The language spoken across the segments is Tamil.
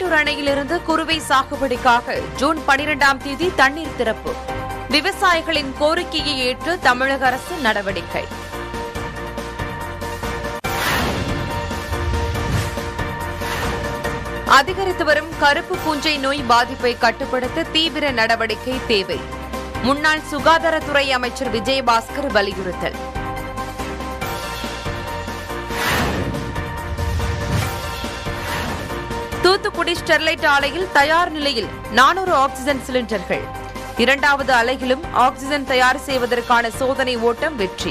மேட்டூர் அணையிலிருந்து குறுவை சாகுபடிக்காக ஜூன் பனிரெண்டாம் தேதி தண்ணீர் திறப்பு விவசாயிகளின் கோரிக்கையை ஏற்று தமிழக அரசு நடவடிக்கை அதிகரித்து வரும் கருப்பு பூஞ்சை நோய் பாதிப்பை கட்டுப்படுத்த தீவிர நடவடிக்கை தேவை முன்னாள் சுகாதாரத்துறை அமைச்சர் விஜயபாஸ்கர் வலியுறுத்தல் தூத்துக்குடி ஸ்டெர்லைட் ஆலையில் தயார் நிலையில் நானூறு ஆக்ஸிஜன் சிலிண்டர்கள் இரண்டாவது அலையிலும் ஆக்ஸிஜன் தயார் செய்வதற்கான சோதனை ஓட்டம் வெற்றி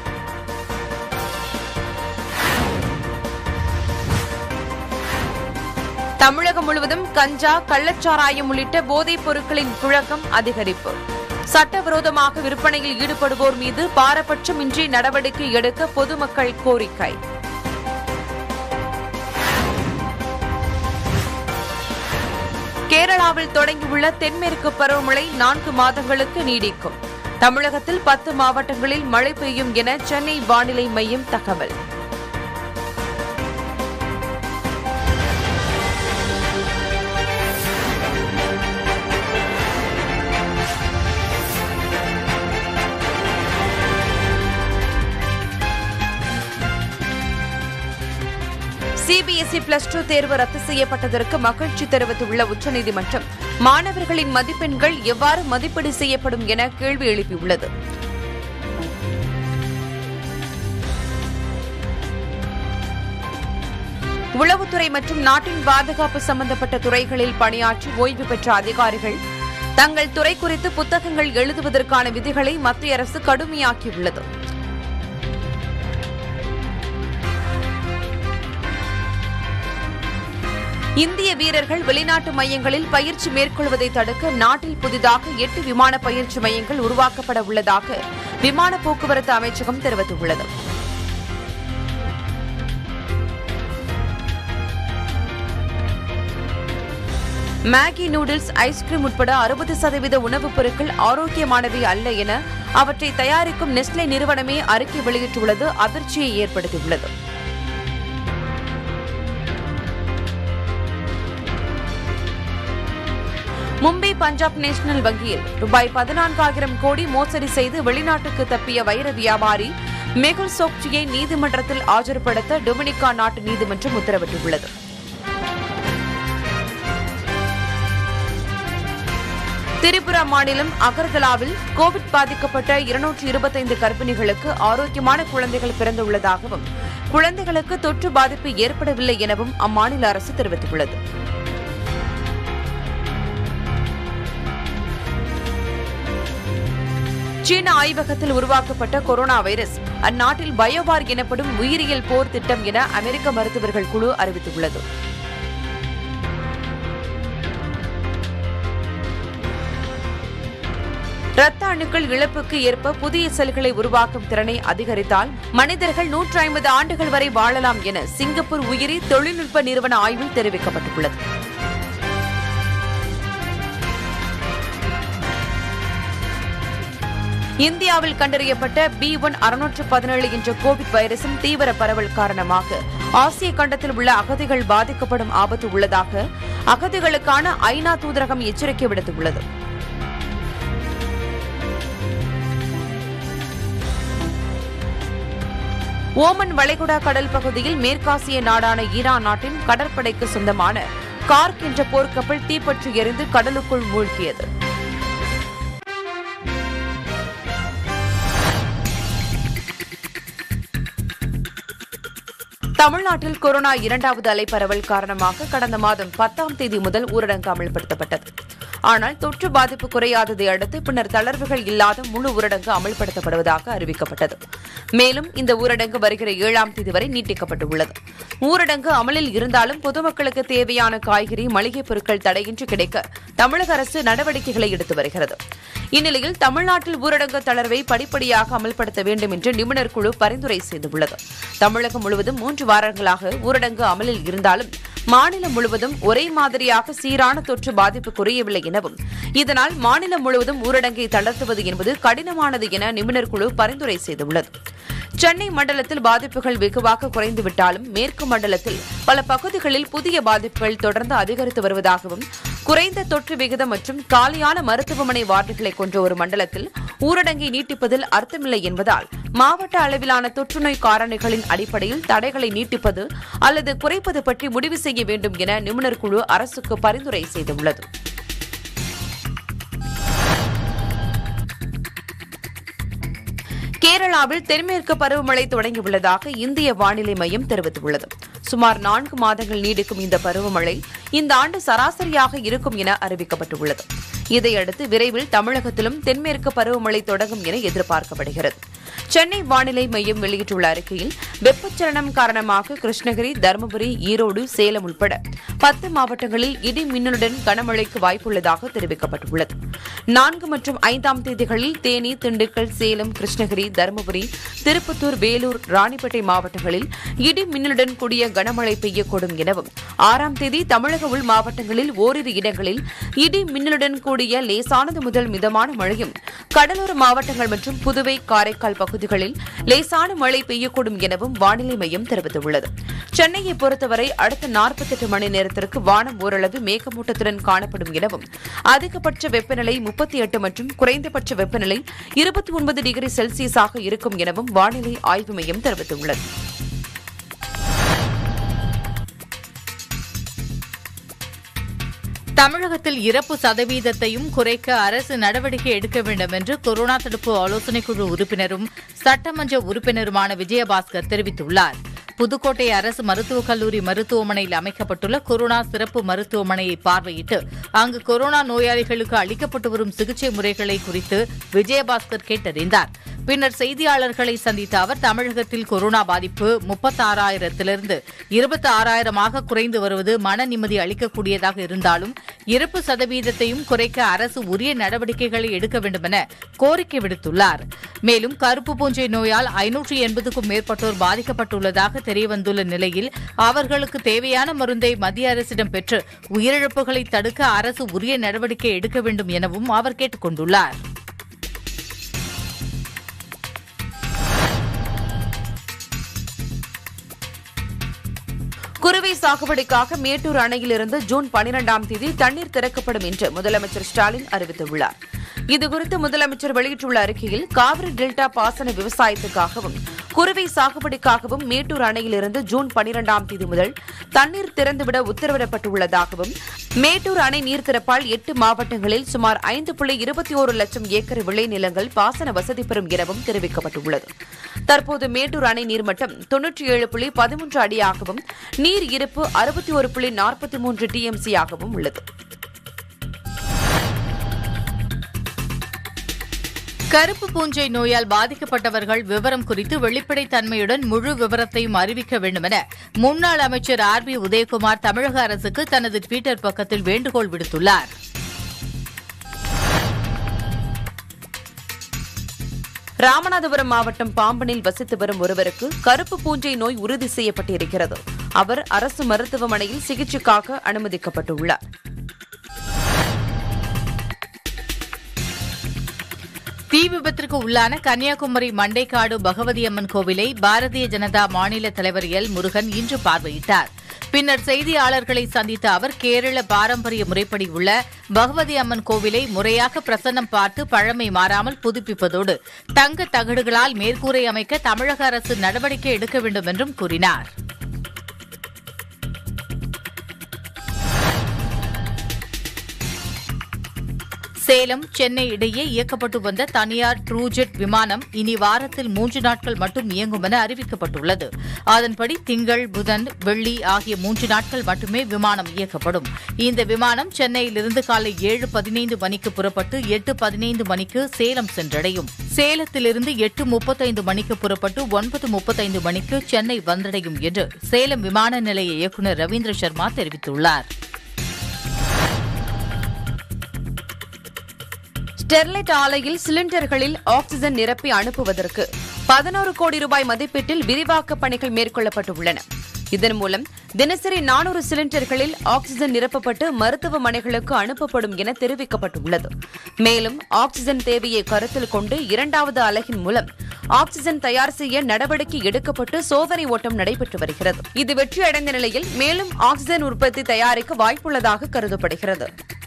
தமிழகம் முழுவதும் கஞ்சா கள்ளச்சாராயம் உள்ளிட்ட போதைப் பொருட்களின் புழக்கம் அதிகரிப்பு சட்டவிரோதமாக விற்பனையில் ஈடுபடுவோர் மீது பாரபட்சமின்றி நடவடிக்கை எடுக்க பொதுமக்கள் கோரிக்கை கேரளாவில் தொடங்கியுள்ள தென்மேற்கு பருவமழை நான்கு மாதங்களுக்கு நீடிக்கும் தமிழகத்தில் பத்து மாவட்டங்களில் மழை பெய்யும் என சென்னை வானிலை மையம் தகவல் சிபிஎஸ்இ பிளஸ் டூ தேர்வு ரத்து செய்யப்பட்டதற்கு மகிழ்ச்சி தெரிவித்துள்ள உச்சநீதிமன்றம் மாணவர்களின் மதிப்பெண்கள் எவ்வாறு மதிப்பீடு செய்யப்படும் என கேள்வி எழுப்பியுள்ளது உளவுத்துறை மற்றும் நாட்டின் பாதுகாப்பு சம்பந்தப்பட்ட துறைகளில் பணியாற்றி ஓய்வு பெற்ற அதிகாரிகள் தங்கள் துறை குறித்து புத்தகங்கள் எழுதுவதற்கான விதிகளை மத்திய அரசு கடுமையாக்கியுள்ளது இந்திய வீரர்கள் வெளிநாட்டு மையங்களில் பயிற்சி மேற்கொள்வதை தடுக்க நாட்டில் புதிதாக எட்டு விமான பயிற்சி மையங்கள் உருவாக்கப்பட உள்ளதாக விமான போக்குவரத்து அமைச்சகம் தெரிவித்துள்ளது மேகி நூடுல்ஸ் ஐஸ்கிரீம் உட்பட அறுபது சதவீத உணவுப் பொருட்கள் ஆரோக்கியமானவை அல்ல என அவற்றை தயாரிக்கும் நெஸ்லே நிறுவனமே அறிக்கை வெளியிட்டுள்ளது அதிர்ச்சியை ஏற்படுத்தியுள்ளது மும்பை பஞ்சாப் நேஷனல் வங்கியில் ரூபாய் பதினான்காயிரம் கோடி மோசடி செய்து வெளிநாட்டுக்கு தப்பிய வைர வியாபாரி மெகுல் சோக்சியை நீதிமன்றத்தில் ஆஜர்படுத்த டொமினிகா நாட்டு நீதிமன்றம் உத்தரவிட்டுள்ளது திரிபுரா மாநிலம் அகர்தலாவில் கோவிட் பாதிக்கப்பட்ட இருநூற்று இருபத்தைந்து கர்ப்பிணிகளுக்கு ஆரோக்கியமான குழந்தைகள் பிறந்துள்ளதாகவும் குழந்தைகளுக்கு தொற்று பாதிப்பு ஏற்படவில்லை எனவும் அம்மாநில அரசு தெரிவித்துள்ளது சீன ஆய்வகத்தில் உருவாக்கப்பட்ட கொரோனா வைரஸ் அந்நாட்டில் பயோவார் எனப்படும் உயிரியல் போர் திட்டம் என அமெரிக்க மருத்துவர்கள் குழு அறிவித்துள்ளது இரத்த அணுக்கள் இழப்புக்கு ஏற்ப புதிய செல்களை உருவாக்கும் திறனை அதிகரித்தால் மனிதர்கள் நூற்றி ஐம்பது ஆண்டுகள் வரை வாழலாம் என சிங்கப்பூர் உயிரி தொழில்நுட்ப நிறுவன ஆய்வில் தெரிவிக்கப்பட்டுள்ளது இந்தியாவில் கண்டறியப்பட்ட பி ஒன் அறுநூற்று பதினேழு என்ற கோவிட் வைரஸின் தீவிர பரவல் காரணமாக ஆசிய கண்டத்தில் உள்ள அகதிகள் பாதிக்கப்படும் ஆபத்து உள்ளதாக அகதிகளுக்கான ஐநா தூதரகம் எச்சரிக்கை விடுத்துள்ளது ஓமன் வளைகுடா கடல் பகுதியில் மேற்காசிய நாடான ஈரான் நாட்டின் கடற்படைக்கு சொந்தமான கார்க் என்ற போர்க்கப்பல் தீப்பற்றி எரிந்து கடலுக்குள் மூழ்கியது தமிழ்நாட்டில் கொரோனா இரண்டாவது அலை பரவல் காரணமாக கடந்த மாதம் பத்தாம் தேதி முதல் ஊரடங்கு அமல்படுத்தப்பட்டது ஆனால் தொற்று பாதிப்பு குறையாததை அடுத்து பின்னர் தளர்வுகள் இல்லாத முழு ஊரடங்கு அமல்படுத்தப்படுவதாக அறிவிக்கப்பட்டது மேலும் இந்த ஊரடங்கு வருகிற ஏழாம் தேதி வரை நீட்டிக்கப்பட்டுள்ளது ஊரடங்கு அமலில் இருந்தாலும் பொதுமக்களுக்கு தேவையான காய்கறி மளிகைப் பொருட்கள் தடையின்றி கிடைக்க தமிழக அரசு நடவடிக்கைகளை எடுத்து வருகிறது இந்நிலையில் தமிழ்நாட்டில் ஊரடங்கு தளர்வை படிப்படியாக அமல்படுத்த வேண்டும் என்று நிபுணர் குழு பரிந்துரை செய்துள்ளது தமிழகம் முழுவதும் மூன்று வாரங்களாக ஊரடங்கு அமலில் இருந்தாலும் மாநிலம் முழுவதும் ஒரே மாதிரியாக சீரான தொற்று பாதிப்பு குறையவில்லை எனவும் இதனால் மாநிலம் முழுவதும் ஊரடங்கை தளர்த்துவது என்பது கடினமானது என நிபுணர் குழு பரிந்துரை செய்துள்ளது சென்னை மண்டலத்தில் பாதிப்புகள் வெகுவாக குறைந்துவிட்டாலும் மேற்கு மண்டலத்தில் பல பகுதிகளில் புதிய பாதிப்புகள் தொடர்ந்து அதிகரித்து வருவதாகவும் குறைந்த தொற்று விகிதம் மற்றும் காலியான மருத்துவமனை வார்டுகளை கொண்ட ஒரு மண்டலத்தில் ஊரடங்கை நீட்டிப்பதில் அர்த்தமில்லை என்பதால் மாவட்ட அளவிலான தொற்றுநோய் காரணிகளின் அடிப்படையில் தடைகளை நீட்டிப்பது அல்லது குறைப்பது பற்றி முடிவு செய்ய வேண்டும் என நிபுணர் குழு அரசுக்கு பரிந்துரை செய்துள்ளது கேரளாவில் தென்மேற்கு பருவமழை தொடங்கியுள்ளதாக இந்திய வானிலை மையம் தெரிவித்துள்ளது சுமார் நான்கு மாதங்கள் நீடிக்கும் இந்த பருவமழை இந்த ஆண்டு சராசரியாக இருக்கும் என அறிவிக்கப்பட்டுள்ளது இதையடுத்து விரைவில் தமிழகத்திலும் தென்மேற்கு பருவமழை தொடங்கும் என எதிர்பார்க்கப்படுகிறது சென்னை வானிலை மையம் வெளியிட்டுள்ள அறிக்கையில் வெப்பச்சலனம் காரணமாக கிருஷ்ணகிரி தருமபுரி ஈரோடு சேலம் உட்பட பத்து மாவட்டங்களில் இடி மின்னலுடன் கனமழைக்கு வாய்ப்புள்ளதாக தெரிவிக்கப்பட்டுள்ளது நான்கு மற்றும் ஐந்தாம் தேதிகளில் தேனி திண்டுக்கல் சேலம் கிருஷ்ணகிரி தருமபுரி திருப்பத்தூர் வேலூர் ராணிப்பேட்டை மாவட்டங்களில் இடி மின்னலுடன் கூடிய கனமழை பெய்யக்கூடும் எனவும் ஆறாம் தேதி தமிழக உள் மாவட்டங்களில் ஓரிரு இடங்களில் இடி மின்னலுடன் கூடிய லேசானது முதல் மிதமான மழையும் கடலோர மாவட்டங்கள் மற்றும் புதுவை காரைக்கால் பகுதிகளில் லேசான மழை பெய்யக்கூடும் எனவும் வானிலை மையம் தெரிவித்துள்ளது சென்னையை பொறுத்தவரை அடுத்த நாற்பத்தெட்டு மணி நேரத்திற்கு வானம் ஓரளவு மேகமூட்டத்துடன் காணப்படும் எனவும் அதிகபட்ச வெப்பநிலை முப்பத்தி எட்டு மற்றும் குறைந்தபட்ச வெப்பநிலை இருபத்தி ஒன்பது டிகிரி செல்சியஸாக இருக்கும் எனவும் வானிலை ஆய்வு மையம் தெரிவித்துள்ளது தமிழகத்தில் இறப்பு சதவீதத்தையும் குறைக்க அரசு நடவடிக்கை எடுக்க வேண்டும் என்று கொரோனா தடுப்பு ஆலோசனைக்குழு உறுப்பினரும் சட்டமன்ற உறுப்பினருமான விஜயபாஸ்கர் தெரிவித்துள்ளார் புதுக்கோட்டை அரசு மருத்துவக் கல்லூரி மருத்துவமனையில் அமைக்கப்பட்டுள்ள கொரோனா சிறப்பு மருத்துவமனையை பார்வையிட்டு அங்கு கொரோனா நோயாளிகளுக்கு அளிக்கப்பட்டு வரும் சிகிச்சை முறைகளை குறித்து விஜயபாஸ்கர் கேட்டறிந்தார் பின்னர் செய்தியாளர்களை சந்தித்த அவர் தமிழகத்தில் கொரோனா பாதிப்பு முப்பத்தாறாயிரத்திலிருந்து இருபத்தி ஆறாயிரமாக குறைந்து வருவது மன நிம்மதி அளிக்கக்கூடியதாக இருந்தாலும் இறப்பு சதவீதத்தையும் குறைக்க அரசு உரிய நடவடிக்கைகளை எடுக்க வேண்டும் என கோரிக்கை விடுத்துள்ளார் மேலும் கருப்பு பூஞ்சை நோயால் ஐநூற்று எண்பதுக்கும் மேற்பட்டோர் பாதிக்கப்பட்டுள்ளதாக தெரியவந்துள்ள நிலையில் அவர்களுக்கு தேவையான மருந்தை மத்திய அரசிடம் பெற்று உயிரிழப்புகளை தடுக்க அரசு உரிய நடவடிக்கை எடுக்க வேண்டும் எனவும் அவர் கேட்டுக் கொண்டுள்ளார் குறுவை சாகுபடிக்காக மேட்டூர் அணையிலிருந்து ஜூன் பனிரெண்டாம் தேதி தண்ணீர் திறக்கப்படும் என்று முதலமைச்சர் ஸ்டாலின் அறிவித்துள்ளார் இதுகுறித்து முதலமைச்சர் வெளியிட்டுள்ள அறிக்கையில் காவிரி டெல்டா பாசன விவசாயத்துக்காகவும் குறுவை சாகுபடிக்காகவும் மேட்டூர் அணையிலிருந்து ஜூன் பனிரெண்டாம் தேதி முதல் தண்ணீர் திறந்துவிட உத்தரவிடப்பட்டுள்ளதாகவும் மேட்டூர் அணை நீர் திறப்பால் எட்டு மாவட்டங்களில் சுமார் ஐந்து புள்ளி இருபத்தி ஒரு லட்சம் ஏக்கர் விளைநிலங்கள் பாசன வசதி பெறும் எனவும் தெரிவிக்கப்பட்டுள்ளது தற்போது மேட்டூர் அணை நீர்மட்டம் தொன்னூற்றி ஏழு புள்ளி பதிமூன்று அடியாகவும் நீர் இருப்பு அறுபத்தி ஒரு புள்ளி நாற்பத்தி மூன்று டிஎம்சி ஆகவும் உள்ளது கருப்பு பூஞ்சை நோயால் பாதிக்கப்பட்டவர்கள் விவரம் குறித்து வெளிப்படைத்தன்மையுடன் முழு விவரத்தையும் அறிவிக்க வேண்டும் என முன்னாள் அமைச்சர் ஆர் பி உதயகுமார் தமிழக அரசுக்கு தனது டுவிட்டர் பக்கத்தில் வேண்டுகோள் விடுத்துள்ளார் ராமநாதபுரம் மாவட்டம் பாம்பனில் வசித்து வரும் ஒருவருக்கு கருப்பு பூஞ்சை நோய் உறுதி செய்யப்பட்டிருக்கிறது அவர் அரசு மருத்துவமனையில் சிகிச்சைக்காக அனுமதிக்கப்பட்டுள்ளார் தீ விபத்திற்கு உள்ளான கன்னியாகுமரி மண்டைக்காடு பகவதி அம்மன் கோவிலை பாரதிய ஜனதா மாநில தலைவர் எல் முருகன் இன்று பார்வையிட்டார் பின்னர் செய்தியாளர்களை சந்தித்த அவர் கேரள பாரம்பரிய முறைப்படி உள்ள பகவதி அம்மன் கோவிலை முறையாக பிரசன்னம் பார்த்து பழமை மாறாமல் புதுப்பிப்பதோடு தங்க தகடுகளால் மேற்கூரை அமைக்க தமிழக அரசு நடவடிக்கை எடுக்க வேண்டும் என்றும் கூறினார் சேலம் சென்னை இடையே இயக்கப்பட்டு வந்த தனியார் ட்ரூஜெட் விமானம் இனி வாரத்தில் மூன்று நாட்கள் மட்டும் இயங்கும் என அறிவிக்கப்பட்டுள்ளது அதன்படி திங்கள் புதன் வெள்ளி ஆகிய மூன்று நாட்கள் மட்டுமே விமானம் இயக்கப்படும் இந்த விமானம் சென்னையிலிருந்து காலை ஏழு பதினைந்து மணிக்கு புறப்பட்டு எட்டு பதினைந்து மணிக்கு சேலம் சென்றடையும் சேலத்திலிருந்து எட்டு முப்பத்தைந்து மணிக்கு புறப்பட்டு ஒன்பது முப்பத்தைந்து மணிக்கு சென்னை வந்தடையும் என்று சேலம் விமான நிலைய இயக்குநர் ரவீந்திர சர்மா தெரிவித்துள்ளார் ஸ்டெர்லைட் ஆலையில் சிலிண்டர்களில் ஆக்ஸிஜன் நிரப்பி அனுப்புவதற்கு பதினோரு கோடி ரூபாய் மதிப்பீட்டில் விரிவாக்க பணிகள் மேற்கொள்ளப்பட்டு உள்ளன இதன் மூலம் தினசரி நானூறு சிலிண்டர்களில் ஆக்ஸிஜன் நிரப்பப்பட்டு மருத்துவமனைகளுக்கு அனுப்பப்படும் என தெரிவிக்கப்பட்டுள்ளது மேலும் ஆக்ஸிஜன் தேவையை கருத்தில் கொண்டு இரண்டாவது அலகின் மூலம் ஆக்ஸிஜன் தயார் செய்ய நடவடிக்கை எடுக்கப்பட்டு சோதனை ஓட்டம் நடைபெற்று வருகிறது இது வெற்றியடைந்த நிலையில் மேலும் ஆக்ஸிஜன் உற்பத்தி தயாரிக்க வாய்ப்புள்ளதாக கருதப்படுகிறது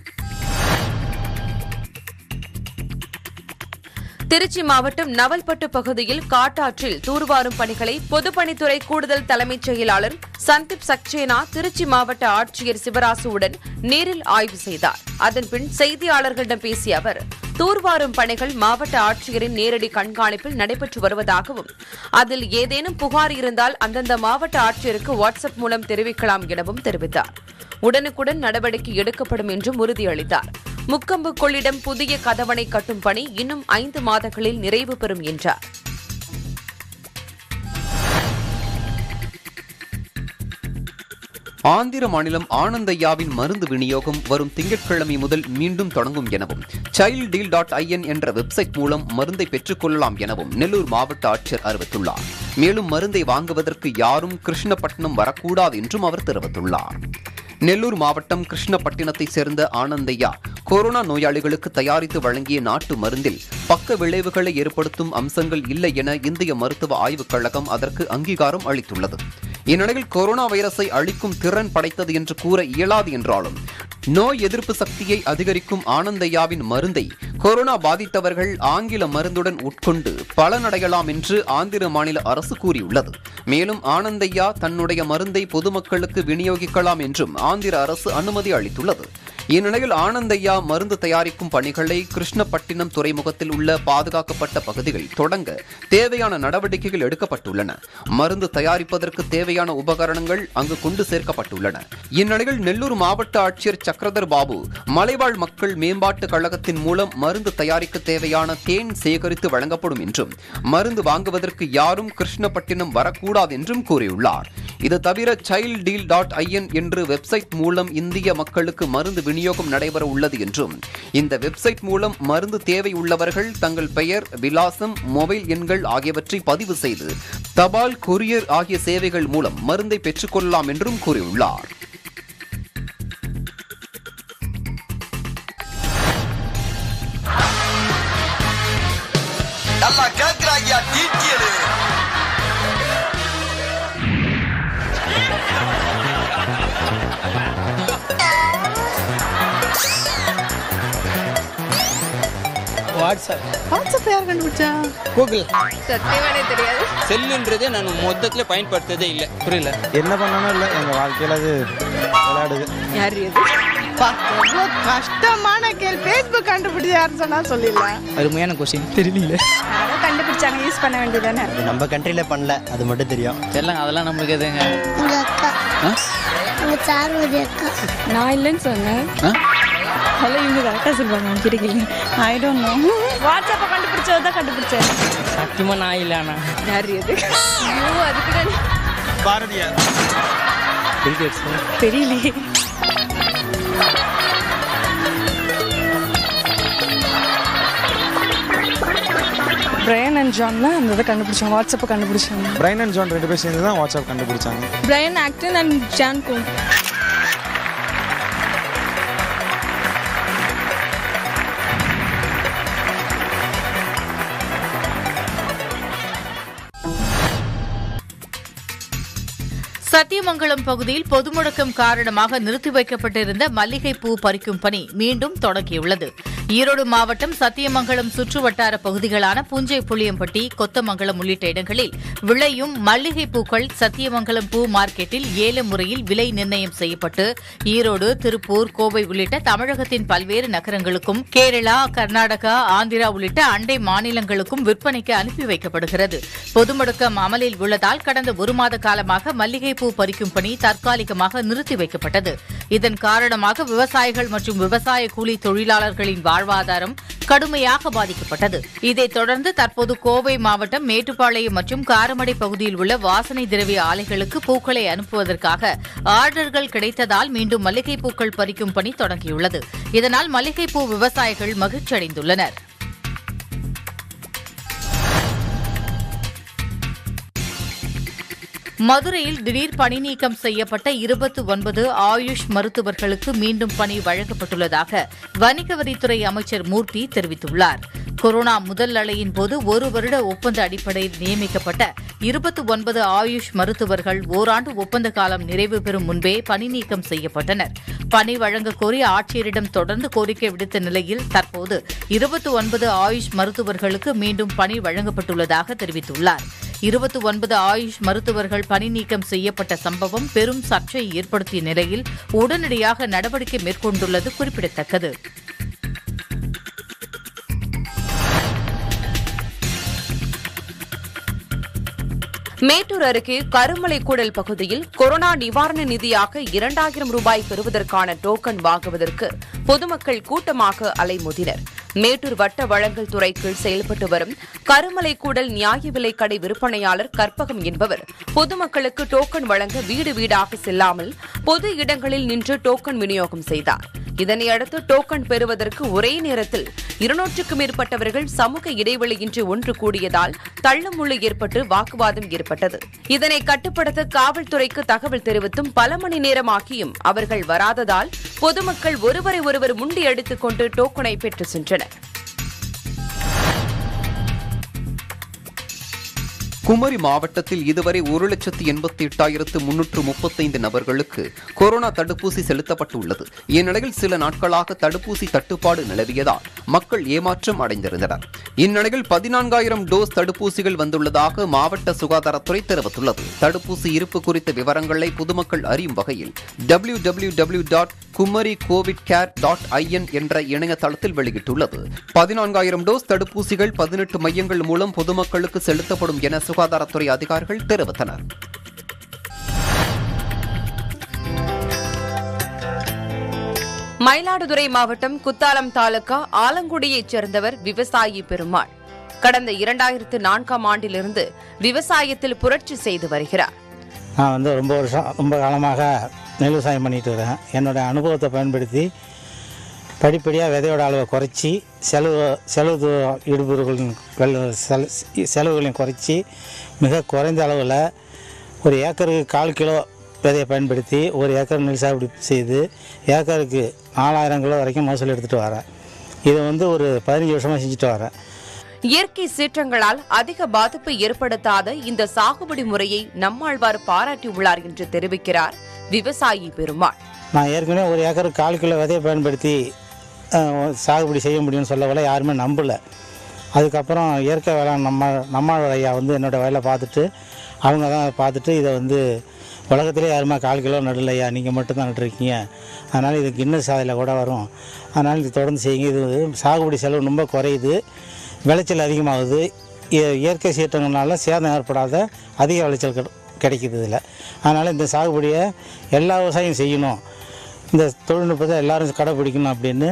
திருச்சி மாவட்டம் நவல்பட்டு பகுதியில் காட்டாற்றில் தூர்வாரும் பணிகளை பொதுப்பணித்துறை கூடுதல் தலைமைச் செயலாளர் சந்தீப் சக்சேனா திருச்சி மாவட்ட ஆட்சியர் சிவராசுவுடன் நேரில் ஆய்வு செய்தார் அதன்பின் செய்தியாளர்களிடம் பேசிய அவர் தூர்வாரும் பணிகள் மாவட்ட ஆட்சியரின் நேரடி கண்காணிப்பில் நடைபெற்று வருவதாகவும் அதில் ஏதேனும் புகார் இருந்தால் அந்தந்த மாவட்ட ஆட்சியருக்கு வாட்ஸ்அப் மூலம் தெரிவிக்கலாம் எனவும் தெரிவித்தார் உடனுக்குடன் நடவடிக்கை எடுக்கப்படும் என்றும் உறுதியளித்தார் முக்கம்பு கொள்ளிடம் புதிய கதவணை கட்டும் பணி இன்னும் ஐந்து மாதங்களில் நிறைவு பெறும் என்றார் ஆந்திர மாநிலம் ஆனந்தையாவின் மருந்து விநியோகம் வரும் திங்கட்கிழமை முதல் மீண்டும் தொடங்கும் எனவும் சைல்ட் டீல் டாட் ஐஎன் என்ற வெப்சைட் மூலம் மருந்தை பெற்றுக் கொள்ளலாம் எனவும் நெல்லூர் மாவட்ட ஆட்சியர் அறிவித்துள்ளார் மேலும் மருந்தை வாங்குவதற்கு யாரும் கிருஷ்ணப்பட்டினம் வரக்கூடாது என்றும் அவர் தெரிவித்துள்ளார் நெல்லூர் மாவட்டம் கிருஷ்ணப்பட்டினத்தைச் சேர்ந்த ஆனந்தையா கொரோனா நோயாளிகளுக்கு தயாரித்து வழங்கிய நாட்டு மருந்தில் பக்க விளைவுகளை ஏற்படுத்தும் அம்சங்கள் இல்லை என இந்திய மருத்துவ ஆய்வுக் கழகம் அதற்கு அங்கீகாரம் அளித்துள்ளது இந்நிலையில் கொரோனா வைரஸை அழிக்கும் திறன் படைத்தது என்று கூற இயலாது என்றாலும் நோய் எதிர்ப்பு சக்தியை அதிகரிக்கும் ஆனந்தையாவின் மருந்தை கொரோனா பாதித்தவர்கள் ஆங்கில மருந்துடன் உட்கொண்டு பலனடையலாம் என்று ஆந்திர மாநில அரசு கூறியுள்ளது மேலும் ஆனந்தையா தன்னுடைய மருந்தை பொதுமக்களுக்கு விநியோகிக்கலாம் என்றும் ஆந்திர அரசு அனுமதி அளித்துள்ளது இந்நிலையில் ஆனந்தையா மருந்து தயாரிக்கும் பணிகளை கிருஷ்ணப்பட்டினம் துறைமுகத்தில் உள்ள பாதுகாக்கப்பட்ட பகுதிகள் தொடங்க தேவையான நடவடிக்கைகள் எடுக்கப்பட்டுள்ளன மருந்து தயாரிப்பதற்கு தேவையான உபகரணங்கள் அங்கு கொண்டு சேர்க்கப்பட்டுள்ளன இந்நிலையில் நெல்லூர் மாவட்ட ஆட்சியர் சக்கரதர் பாபு மலைவாழ் மக்கள் மேம்பாட்டு கழகத்தின் மூலம் மருந்து தயாரிக்க தேவையான தேன் சேகரித்து வழங்கப்படும் என்றும் மருந்து வாங்குவதற்கு யாரும் கிருஷ்ணப்பட்டினம் வரக்கூடாது என்றும் கூறியுள்ளார் இது தவிர சைல்ட் டீல் டாட் ஐஎன் என்று வெப்சைட் மூலம் இந்திய மக்களுக்கு மருந்து விநியோகம் நடைபெற உள்ளது என்றும் இந்த வெப்சைட் மூலம் மருந்து தேவை உள்ளவர்கள் தங்கள் பெயர் விலாசம் மொபைல் எண்கள் ஆகியவற்றை பதிவு செய்து தபால் கொரியர் ஆகிய சேவைகள் மூலம் மருந்தை பெற்றுக்கொள்ளலாம் என்றும் கூறியுள்ளார் நல்லா கேக்குறாங்க டீட்டியலு வாட்ஸ்அப் வாட்ஸ்அப் யார் கண்டுபிடிச்சா கூகுள் சத்தியமானே தெரியாது செல்லுன்றதே நான் மொத்தத்தில் பயன்படுத்ததே இல்லை புரியல என்ன பண்ணணும் இல்லை எங்கள் வாழ்க்கையில் அது விளையாடுது யார் இது பா, எவ்வளவு கஷ்டமான கேள்வி ஃபேஸ்புக் கண்டுபிடிச்சு யாருன்னு சொன்னா சொல்லிடலாம் அருமையான கொஸ்டின் தெரியல யாரோ கண்டுபிடிச்சாங்க யூஸ் பண்ண வேண்டியதானே அது நம்ம கண்ட்ரியில் பண்ணல அது மட்டும் தெரியும் தெரியலங்க அதெல்லாம் நம்மளுக்கு எதுங்க எங்க அக்கா எங்க சார்வதி அக்கா நான் இல்லைன்னு சொன்னேன் ஹலோ இவங்க கரெக்டாக சொல்லுவாங்க கிடைக்கல ஐ டோன்ட் நோ வாட்ஸ்அப்பை கண்டுபிடிச்சது தான் கண்டுபிடிச்சேன் சத்தியமா நான் இல்லைண்ணா யார் இது ஐயோ அதுக்கு தான் பாரதியார் தெரியலையே பிரையன் அண்ட் ஜான் தான் அந்த இதை கண்டுபிடிச்சாங்க வாட்ஸ்அப்பை கண்டுபிடிச்சாங்க பிரைன் அண்ட் ஜான் ரெண்டு பேர் சேர்ந்து தான் வாட்ஸ்அப் கண்டுபிடிச்சாங்க Brian Acton and Jan Koum Sathyamangalam பகுதியில் பொது முடக்கம் காரணமாக நிறுத்தி வைக்கப்பட்டிருந்த மல்லிகை பூ பறிக்கும் பணி மீண்டும் தொடங்கியுள்ளது ஈரோடு மாவட்டம் சத்தியமங்கலம் சுற்றுவட்டார பகுதிகளான புஞ்சை புளியம்பட்டி கொத்தமங்கலம் உள்ளிட்ட இடங்களில் விளையும் மல்லிகை பூக்கள் சத்தியமங்கலம் பூ மார்க்கெட்டில் ஏல முறையில் விலை நிர்ணயம் செய்யப்பட்டு ஈரோடு திருப்பூர் கோவை உள்ளிட்ட தமிழகத்தின் பல்வேறு நகரங்களுக்கும் கேரளா கர்நாடகா ஆந்திரா உள்ளிட்ட அண்டை மாநிலங்களுக்கும் விற்பனைக்கு அனுப்பி வைக்கப்படுகிறது பொது முடக்கம் அமலில் உள்ளதால் கடந்த ஒரு மாத காலமாக மல்லிகை பூ பறிக்கும் பணி தற்காலிகமாக நிறுத்தி வைக்கப்பட்டது இதன் காரணமாக விவசாயிகள் மற்றும் விவசாய கூலி தொழிலாளர்களின் வாழ்வாதாரம் கடுமையாக பாதிக்கப்பட்டது இதைத் தொடர்ந்து தற்போது கோவை மாவட்டம் மேட்டுப்பாளையம் மற்றும் காரமடை பகுதியில் உள்ள வாசனை திரவிய ஆலைகளுக்கு பூக்களை அனுப்புவதற்காக ஆர்டர்கள் கிடைத்ததால் மீண்டும் மல்லிகை பூக்கள் பறிக்கும் பணி தொடங்கியுள்ளது இதனால் மல்லிகை பூ விவசாயிகள் மகிழ்ச்சியடைந்துள்ளனர் மதுரையில் திடீர் பணி நீக்கம் செய்யப்பட்ட இருபத்தி ஒன்பது ஆயுஷ் மருத்துவர்களுக்கு மீண்டும் பணி வழங்கப்பட்டுள்ளதாக வணிக வரித்துறை அமைச்சர் மூர்த்தி தெரிவித்துள்ளார் கொரோனா முதல் அலையின் போது ஒரு வருட ஒப்பந்த அடிப்படையில் நியமிக்கப்பட்ட இருபத்தி ஒன்பது ஆயுஷ் மருத்துவர்கள் ஓராண்டு ஒப்பந்த காலம் நிறைவு பெறும் முன்பே பணி நீக்கம் செய்யப்பட்டனர் பணி வழங்க கோரி ஆட்சியரிடம் தொடர்ந்து கோரிக்கை விடுத்த நிலையில் தற்போது இருபத்தி ஒன்பது ஆயுஷ் மருத்துவர்களுக்கு மீண்டும் பணி வழங்கப்பட்டுள்ளதாக தெரிவித்துள்ளார் இருபத்தி ஒன்பது ஆயுஷ் மருத்துவர்கள் பணி நீக்கம் செய்யப்பட்ட சம்பவம் பெரும் சர்ச்சையை ஏற்படுத்திய நிலையில் உடனடியாக நடவடிக்கை மேற்கொண்டுள்ளது குறிப்பிடத்தக்கது மேட்டூர் அருகே கருமலை கூடல் பகுதியில் கொரோனா நிவாரண நிதியாக இரண்டாயிரம் ரூபாய் பெறுவதற்கான டோக்கன் வாங்குவதற்கு பொதுமக்கள் கூட்டமாக அலைமோதினர் மேட்டூர் வட்ட வழங்கல் துறை கீழ் செயல்பட்டு வரும் கருமலை கூடல் நியாய விலைக் கடை விற்பனையாளர் கற்பகம் என்பவர் பொதுமக்களுக்கு டோக்கன் வழங்க வீடு வீடாக செல்லாமல் பொது இடங்களில் நின்று டோக்கன் விநியோகம் செய்தார் இதனையடுத்து டோக்கன் பெறுவதற்கு ஒரே நேரத்தில் இருநூற்றுக்கும் மேற்பட்டவர்கள் சமூக இடைவெளியின்றி ஒன்று கூடியதால் தள்ளுமுள்ளு ஏற்பட்டு வாக்குவாதம் ஏற்பட்டது இதனை கட்டுப்படுத்த காவல்துறைக்கு தகவல் தெரிவித்தும் பல மணி நேரமாகியும் அவர்கள் வராததால் பொதுமக்கள் ஒருவரை ஒருவர் முண்டியடித்துக் கொண்டு டோக்கனை பெற்று சென்றனர் குமரி மாவட்டத்தில் இதுவரை ஒரு லட்சத்து எண்பத்தி எட்டாயிரத்து முன்னூற்று முப்பத்தைந்து நபர்களுக்கு கொரோனா தடுப்பூசி செலுத்தப்பட்டுள்ளது இந்நிலையில் சில நாட்களாக தடுப்பூசி தட்டுப்பாடு நிலவியதால் மக்கள் ஏமாற்றம் அடைந்திருந்தனர் இந்நிலையில் பதினான்காயிரம் டோஸ் தடுப்பூசிகள் வந்துள்ளதாக மாவட்ட சுகாதாரத்துறை தெரிவித்துள்ளது தடுப்பூசி இருப்பு குறித்த விவரங்களை பொதுமக்கள் அறியும் வகையில் W W W dot Kumari covid care dot IN என்ற இணையதளத்தில் வெளியிட்டுள்ளது பதினான்காயிரம் டோஸ் தடுப்பூசிகள் பதினெட்டு மையங்கள் மூலம் பொதுமக்களுக்கு செலுத்தப்படும் என சுகாதாரத்துறை அதிகாரிகள் தெரிவித்தனர் மயிலாடுதுறை மாவட்டம் குத்தாலம் தாலுகா ஆலங்குடியைச் சேர்ந்தவர் விவசாயி பெருமாள் கடந்த இரண்டாயிரத்து நான்காம் ஆண்டிலிருந்து விவசாயத்தில் புரட்சி செய்து வருகிறார் நான் வந்து ரொம்ப வருஷம் ரொம்ப காலமாக நெல் விவசாயம் பண்ணிட்டு வரேன் என்னுடைய அனுபவத்தை பயன்படுத்தி படிப்படியாக விதையோட அளவை குறைச்சி செலவு செலவு இடுபொருள்களின் வெள்ள- செல- செலவுகளையும் குறைச்சி மிக குறைந்த அளவில் ஒரு ஏக்கருக்கு கால் கிலோ விதையை பயன்படுத்தி ஒரு ஏக்கர் நெல் சாகுபடி செய்து ஏக்கருக்கு நாலாயிரம் கிலோ வரைக்கும் மகசூல் எடுத்துகிட்டு வரேன் இதை வந்து ஒரு பதினஞ்சு வருஷமாக செஞ்சுட்டு வரேன் இயற்கை சீற்றங்களால் அதிக பாதிப்பு ஏற்படுத்தாத இந்த சாகுபடி முறையை நம்மாழ்வார் பாராட்டியுள்ளார் என்று தெரிவிக்கிறார் விவசாயி பெருமாள் நான் ஏற்கனவே ஒரு ஏக்கருக்கு கால் கிலோ விதையை பயன்படுத்தி அஹ், சாகுபடி செய்ய முடியும்னு சொல்லவில்லை யாருமே நம்பலை அதுக்கப்புறம் இயற்கை வேளாண் நம்ம நம்மாழ்வார் ஐயா வந்து என்னோடய வேலை பார்த்துட்டு அவங்க தான் பார்த்துட்டு இதை வந்து உலகத்திலே யாருமே கால் கிலோ நடல ஐயா நீங்கள் மட்டும்தான் நட்டுருக்கீங்க அதனால் இது கின்னஸ் சாதையில் கூட வரும் அதனால் இது தொடர்ந்து செய்யுங்க இது வந்து சாகுபடி செலவு ரொம்ப குறையுது விளைச்சல் அதிகமாகுது இ- இயற்கை சீற்றங்களால சேதம் ஏற்படாத அதிக விளைச்சல் கிடை- கிடைக்குது இதில் அதனால் இந்த சாகுபடியை எல்லா விவசாயியும் செய்யணும் இந்த தொழில்நுட்பத்தை எல்லாரும் கடைப்பிடிக்கணும் அப்படின்னு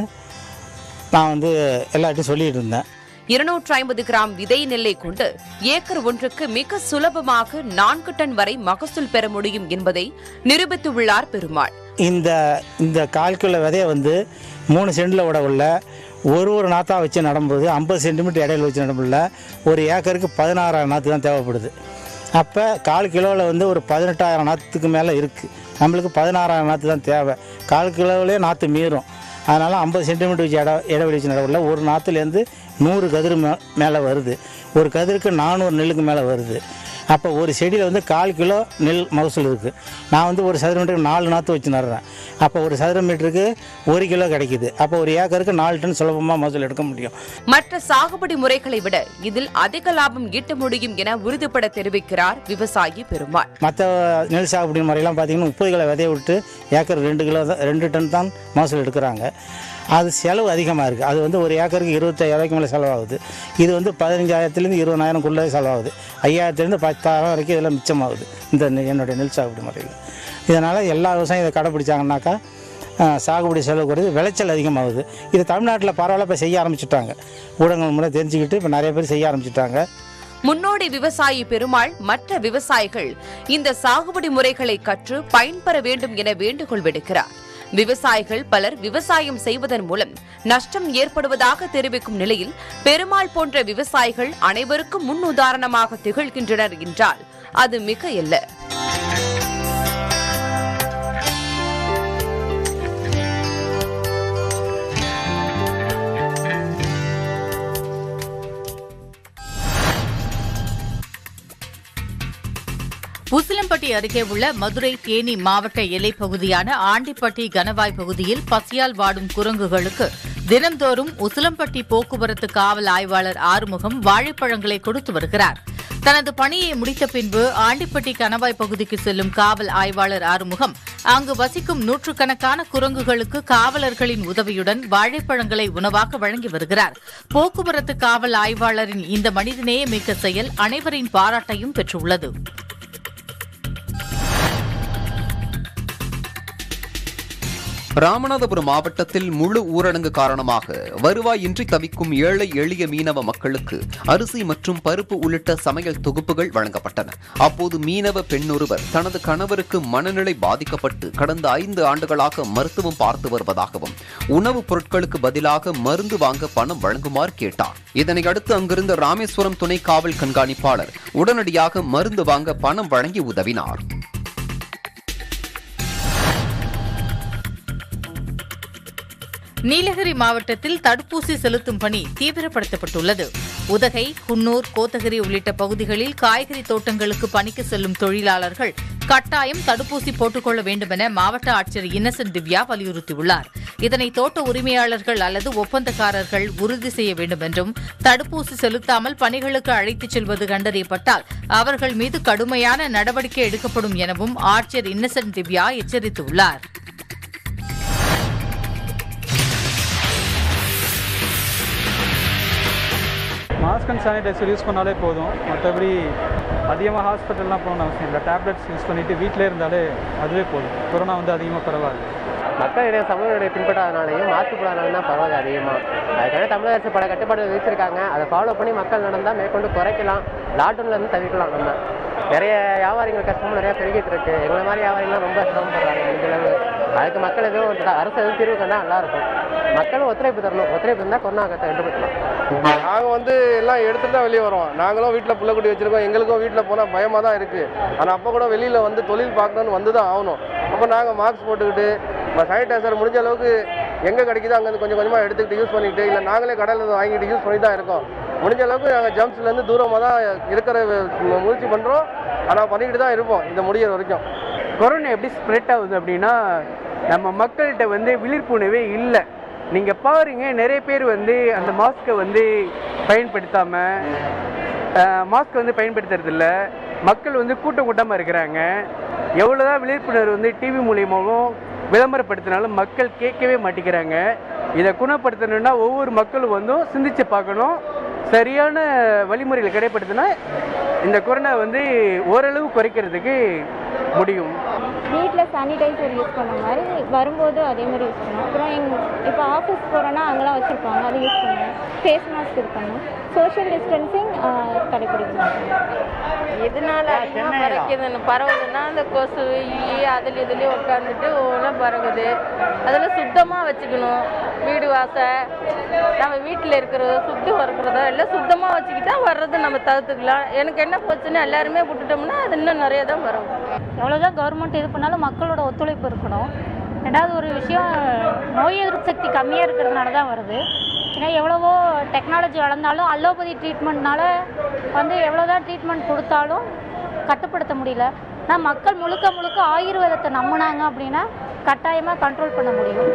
நான் வந்து எல்லார்ட்டையும் சொல்லிட்டு இருந்தேன் இருநூற்று ஐம்பது கிராம் விதை நெல்லை கொண்டு ஏக்கர் ஒன்றுக்கு மிக சுலபமாக நான்கு டன் வரை மகசூல் பெற முடியும் என்பதை நிரூபித்துள்ளார் பெருமாள் இந்த இந்த கால் கிலோ விதையை வந்து மூணு சென்டில் விட உள்ள ஒரு ஒரு நாற்றா வச்சு நடும்போது ஐம்பது சென்டிமீட்டர் இடையில வச்சு நடுமுள்ள ஒரு ஏக்கருக்கு பதினாறாயிரம் நாற்று தான் தேவைப்படுது அப்போ கால் கிலோவில் வந்து ஒரு பதினெட்டாயிரம் நாற்றுக்கு மேலே இருக்குது நம்மளுக்கு பதினாறாயிரம் நாற்று தான் தேவை கால் கிலோவிலே நாற்று மீறும் அதனால் ஐம்பது சென்டிமீட்டர் வச்சு இட இடைவெளி வச்சு நடவுல ஒரு நாற்றுலேருந்து நூறு கதிர் மே மேலே வருது ஒரு கதிருக்கு நானூறு நெல்லுக்கு மேலே வருது அப்போ ஒரு செடியில் வந்து கால் கிலோ நெல் மகசூல் இருக்குது நான் வந்து ஒரு சதுர மீட்டருக்கு நாலு நாற்று வச்சு நடுறேன் அப்போ ஒரு சதுர மீட்டருக்கு ஒரு கிலோ கிடைக்குது அப்போ ஒரு ஏக்கருக்கு நாலு டன் சுலபமாக மகசூல் எடுக்க முடியும் மற்ற சாகுபடி முறைகளை விட இதில் அதிக லாபம் ஈட்ட முடியும் என உறுதிபட தெரிவிக்கிறார் விவசாயி பெருமாள் மற்ற நெல் சாகுபடி முறையெல்லாம் பார்த்தீங்கன்னா முப்பது கிலோ விதைய விட்டு ஏக்கர் ரெண்டு கிலோ தான் ரெண்டு டன் தான் மகசூல் எடுக்கிறாங்க அது செலவு அதிகமாக இருக்குது அது வந்து ஒரு ஏக்கருக்கு இருபத்தாயிரூவாய்க்கு மேலே செலவாகுது இது வந்து பதினஞ்சாயிரத்துலேருந்து இருபதாயிரம்குள்ளே செலவாகுது ஐயாயிரத்துலேருந்து பத்தாயிரம் வரைக்கும் இதில் மிச்சமாகுது இந்த நெ- என்னுடைய நெல் சாகுபடி முறையில் இதனால் எல்லா விவசாயம் இதை கடைப்பிடிச்சாங்கன்னாக்கா அஹ், சாகுபடி செலவு குறையுது விளைச்சல் அதிகமாகுது இது தமிழ்நாட்டில் பரவாயில்ல இப்போ செய்ய ஆரம்பிச்சிட்டாங்க ஊடகங்கள் மூலம் தெரிஞ்சுக்கிட்டு இப்போ நிறைய பேர் செய்ய ஆரம்பிச்சிட்டாங்க முன்னோடி விவசாயி பெருமாள் மற்ற விவசாயிகள் இந்த சாகுபடி முறைகளை கற்று பயன்பெற வேண்டும் என வேண்டுகோள் விடுக்கிறார் விவசாயிகள் பலர் விவசாயம் செய்வதன் மூலம் நஷ்டம் ஏற்படுவதாக தெரிவிக்கும் நிலையில் பெருமாள் போன்ற விவசாயிகள் அனைவருக்கும் முன் உதாரணமாக திகழ்கின்றனர் என்றால் அது மிக அல்ல உசிலம்பட்டி அருகே உள்ள மதுரை தேனி மாவட்ட எல்லைப் பகுதியான ஆண்டிப்பட்டி கனவாய் பகுதியில் பசியால் வாடும் குரங்குகளுக்கு தினந்தோறும் உசிலம்பட்டி போக்குவரத்து காவல் ஆய்வாளர் ஆறுமுகம் வாழைப்பழங்களை கொடுத்து வருகிறார் தனது பணியை முடித்த பின்பு ஆண்டிப்பட்டி கணவாய் பகுதிக்கு செல்லும் காவல் ஆய்வாளர் ஆறுமுகம் அங்கு வசிக்கும் நூற்றுக்கணக்கான குரங்குகளுக்கு காவலர்களின் உதவியுடன் வாழைப்பழங்களை உணவாக வழங்கி வருகிறார் போக்குவரத்து காவல் ஆய்வாளரின் இந்த மனிதநேய மிக்க செயல் அனைவரின் பாராட்டையும் பெற்றுள்ளது ராமநாதபுரம் மாவட்டத்தில் முழு ஊரடங்கு காரணமாக வருவாயின்றி தவிக்கும் ஏழை எளிய மீனவ மக்களுக்கு அரிசி மற்றும் பருப்பு உள்ளிட்ட சமையல் தொகுப்புகள் வழங்கப்பட்டன அப்போது மீனவ பெண்ணொருவர் தனது கணவருக்கு மனநிலை பாதிக்கப்பட்டு கடந்த ஐந்து ஆண்டுகளாக மருத்துவம் பார்த்து வருவதாகவும் உணவுப் பொருட்களுக்கு பதிலாக மருந்து வாங்க பணம் வழங்குமாறு கேட்டார் இதனை அடுத்து அங்கிருந்த ராமேஸ்வரம் துணை காவல் கண்காணிப்பாளர் உடனடியாக மருந்து வாங்க பணம் வழங்கி உதவினார் நீலகிரி மாவட்டத்தில் தடுப்பூசி செலுத்தும் பணி தீவிரப்படுத்தப்பட்டுள்ளது உதகை குன்னூர் கோத்தகிரி உள்ளிட்ட பகுதிகளில் காய்கறி தோட்டங்களுக்கு பணிக்கு செல்லும் தொழிலாளர்கள் கட்டாயம் தடுப்பூசி போட்டுக்கொள்ள வேண்டும் என மாவட்ட ஆட்சியர் இன்னசென்ட் திவ்யா வலியுறுத்தியுள்ளார் இதனை தோட்ட உரிமையாளர்கள் அல்லது ஒப்பந்தக்காரர்கள் உறுதி செய்ய வேண்டும் என்றும் தடுப்பூசி செலுத்தாமல் பணிகளுக்கு அழைத்துச் செல்வது கண்டறியப்பட்டால் அவர்கள் மீது கடுமையான நடவடிக்கை எடுக்கப்படும் எனவும் ஆட்சியர் இன்னசென்ட் திவ்யா எச்சரித்துள்ளார் மாஸ்க் அண்ட் சானிடைசர் யூஸ் பண்ணாலே போதும் மற்றபடி அதிகமாக ஹாஸ்பிட்டல்லாம் போகணும்னு அவசியம் இல்லை டேப்லெட்ஸ் யூஸ் பண்ணிவிட்டு வீட்டிலே இருந்தாலே அதுவே போதும் கொரோனா வந்து அதிகமாக பரவாது மக்களிடையே சமூக பின்பற்றாதனாலையும் மாற்று போடாதனாலும் தான் பரவாயில்ல அதிகமாக அதுக்காக தமிழக அரசு பல கட்டுப்பாடுகள் விதிச்சிருக்காங்க அதை ஃபாலோ பண்ணி மக்கள் நடந்தால் மேற்கொண்டு குறைக்கலாம் லாக்டவுன்ல இருந்து தவிர்க்கலாம் நம்ம நிறைய வியாபாரிகள் கஷ்டமும் நிறைய பெருகிட்டு இருக்கு எங்களை மாதிரி வியாபாரிகள்லாம் ரொம்ப சிரமப்படுறாங்க முடிஞ்ச அளவு அதுக்கு மக்கள் எதுவும் ஒரு த- அரசு எதுவும் தீர்வு கண்டா நல்லா இருக்கும் மக்களும் ஒத்துழைப்பு தரணும் ஒத்துழைப்பு இருந்தால் கொரோனா கட்டுப்படுத்தலாம் நாங்கள் வந்து எல்லாம் எடுத்துட்டு தான் வெளியே வரோம் நாங்களும் வீட்டில் புள்ளக்குட்டி வச்சிருக்கோம் எங்களுக்கும் வீட்டில் போனால் பயமாக தான் இருக்குது ஆனால் அப்போ கூட வெளியில் வந்து தொழில் பார்க்கணும்னு வந்து தான் ஆகணும் அப்போ நாங்கள் மாஸ்க் போட்டுக்கிட்டு சானிடைசர் முடிஞ்ச அளவுக்கு எங்கே கிடைக்குதோ அங்கேருந்து கொஞ்சம் கொஞ்சமாக எடுத்துக்கிட்டு யூஸ் பண்ணிக்கிட்டு இல்லை நாங்களே கடையில் இருந்து வாங்கிட்டு யூஸ் பண்ணி தான் இருக்கோம் முடிஞ்ச அளவுக்கு நாங்கள் ஜம்ப்ஸ்லேருந்து தூரமாக தான் இருக்கிற மு- முயற்சி பண்ணுறோம் ஆனால் பண்ணிக்கிட்டு தான் இருப்போம் இது முடியிற வரைக்கும் கொரோனா எப்படி ஸ்ப்ரெட் ஆகுது அப்படின்னா நம்ம மக்கள்கிட்ட வந்து விழிப்புணர்வே இல்லை நீங்கள் பாருங்க நிறைய பேர் வந்து அந்த மாஸ்க்கை வந்து பயன்படுத்தாமல் மாஸ்க் வந்து பயன்படுத்துறதில்ல மக்கள் வந்து கூட்டம் கூட்டமாக இருக்கிறாங்க எவ்வளோதான் விழிப்புணர்வு வந்து டிவி மூலியமாகவும் விளம்பரப்படுத்தினாலும் மக்கள் கேட்கவே மாட்டேங்கிறாங்க இதை குணப்படுத்தணும்னா ஒவ்வொரு மக்களும் வந்து சிந்திச்சு பார்க்கணும் சரியான வழிமுறைகளை கடைப்படுத்தினா இந்த கொரோனா வந்து ஓரளவு குறைக்கிறதுக்கு முடியும் வீட்டில் சானிடைசர் யூஸ் பண்ண மாதிரி வரும்போது அதே மாதிரி யூஸ் பண்ணணும் அப்புறம் எங் இப்போ ஆஃபீஸ் போகிறோன்னா அங்கெல்லாம் வச்சுருப்பாங்க அதை யூஸ் பண்ணணும் ஃபேஸ் மாஸ்க் இருக்கணும் சோஷியல் டிஸ்டன்சிங் கடைபிடிக்கணும் எதனால அதிகமாக பறக்குதுன்னு பரவுதுன்னா அந்த கொசு ஈ அதில் இதுலேயும் உட்காந்துட்டு ஒவ்வொன்றா பறகுது அதில் சுத்தமாக வச்சுக்கணும் வீடு வாச நம்ம வீட்டில் இருக்கிறதோ சுத்தம் இருக்கிறதோ எல்லாம் சுத்தமாக வச்சுக்கிட்டா வர்றது நம்ம தவிர்த்துக்கலாம் எனக்கு என்ன போச்சுன்னு எல்லாருமே விட்டுட்டோம்னா அது இன்னும் நிறைய தான் வரும் எவ்வளோதான் கவர்மெண்ட் இது பண்ணாலும் மக்களோட ஒத்துழைப்பு இருக்கணும் ரெண்டாவது ஒரு விஷயம் நோய் எதிர்ப்பு சக்தி கம்மியாக இருக்கிறதுனால தான் வருது ஏன்னா எவ்வளவோ டெக்னாலஜி வளர்ந்தாலும் அலோபதி ட்ரீட்மெண்ட்னால வந்து எவ்வளோதான் ட்ரீட்மெண்ட் கொடுத்தாலும் கட்டுப்படுத்த முடியல ஆனால் மக்கள் முழுக்க முழுக்க ஆயுர்வேதத்தை நம்பினாங்க அப்படின்னா கட்டாயமாக கண்ட்ரோல் பண்ண முடியும்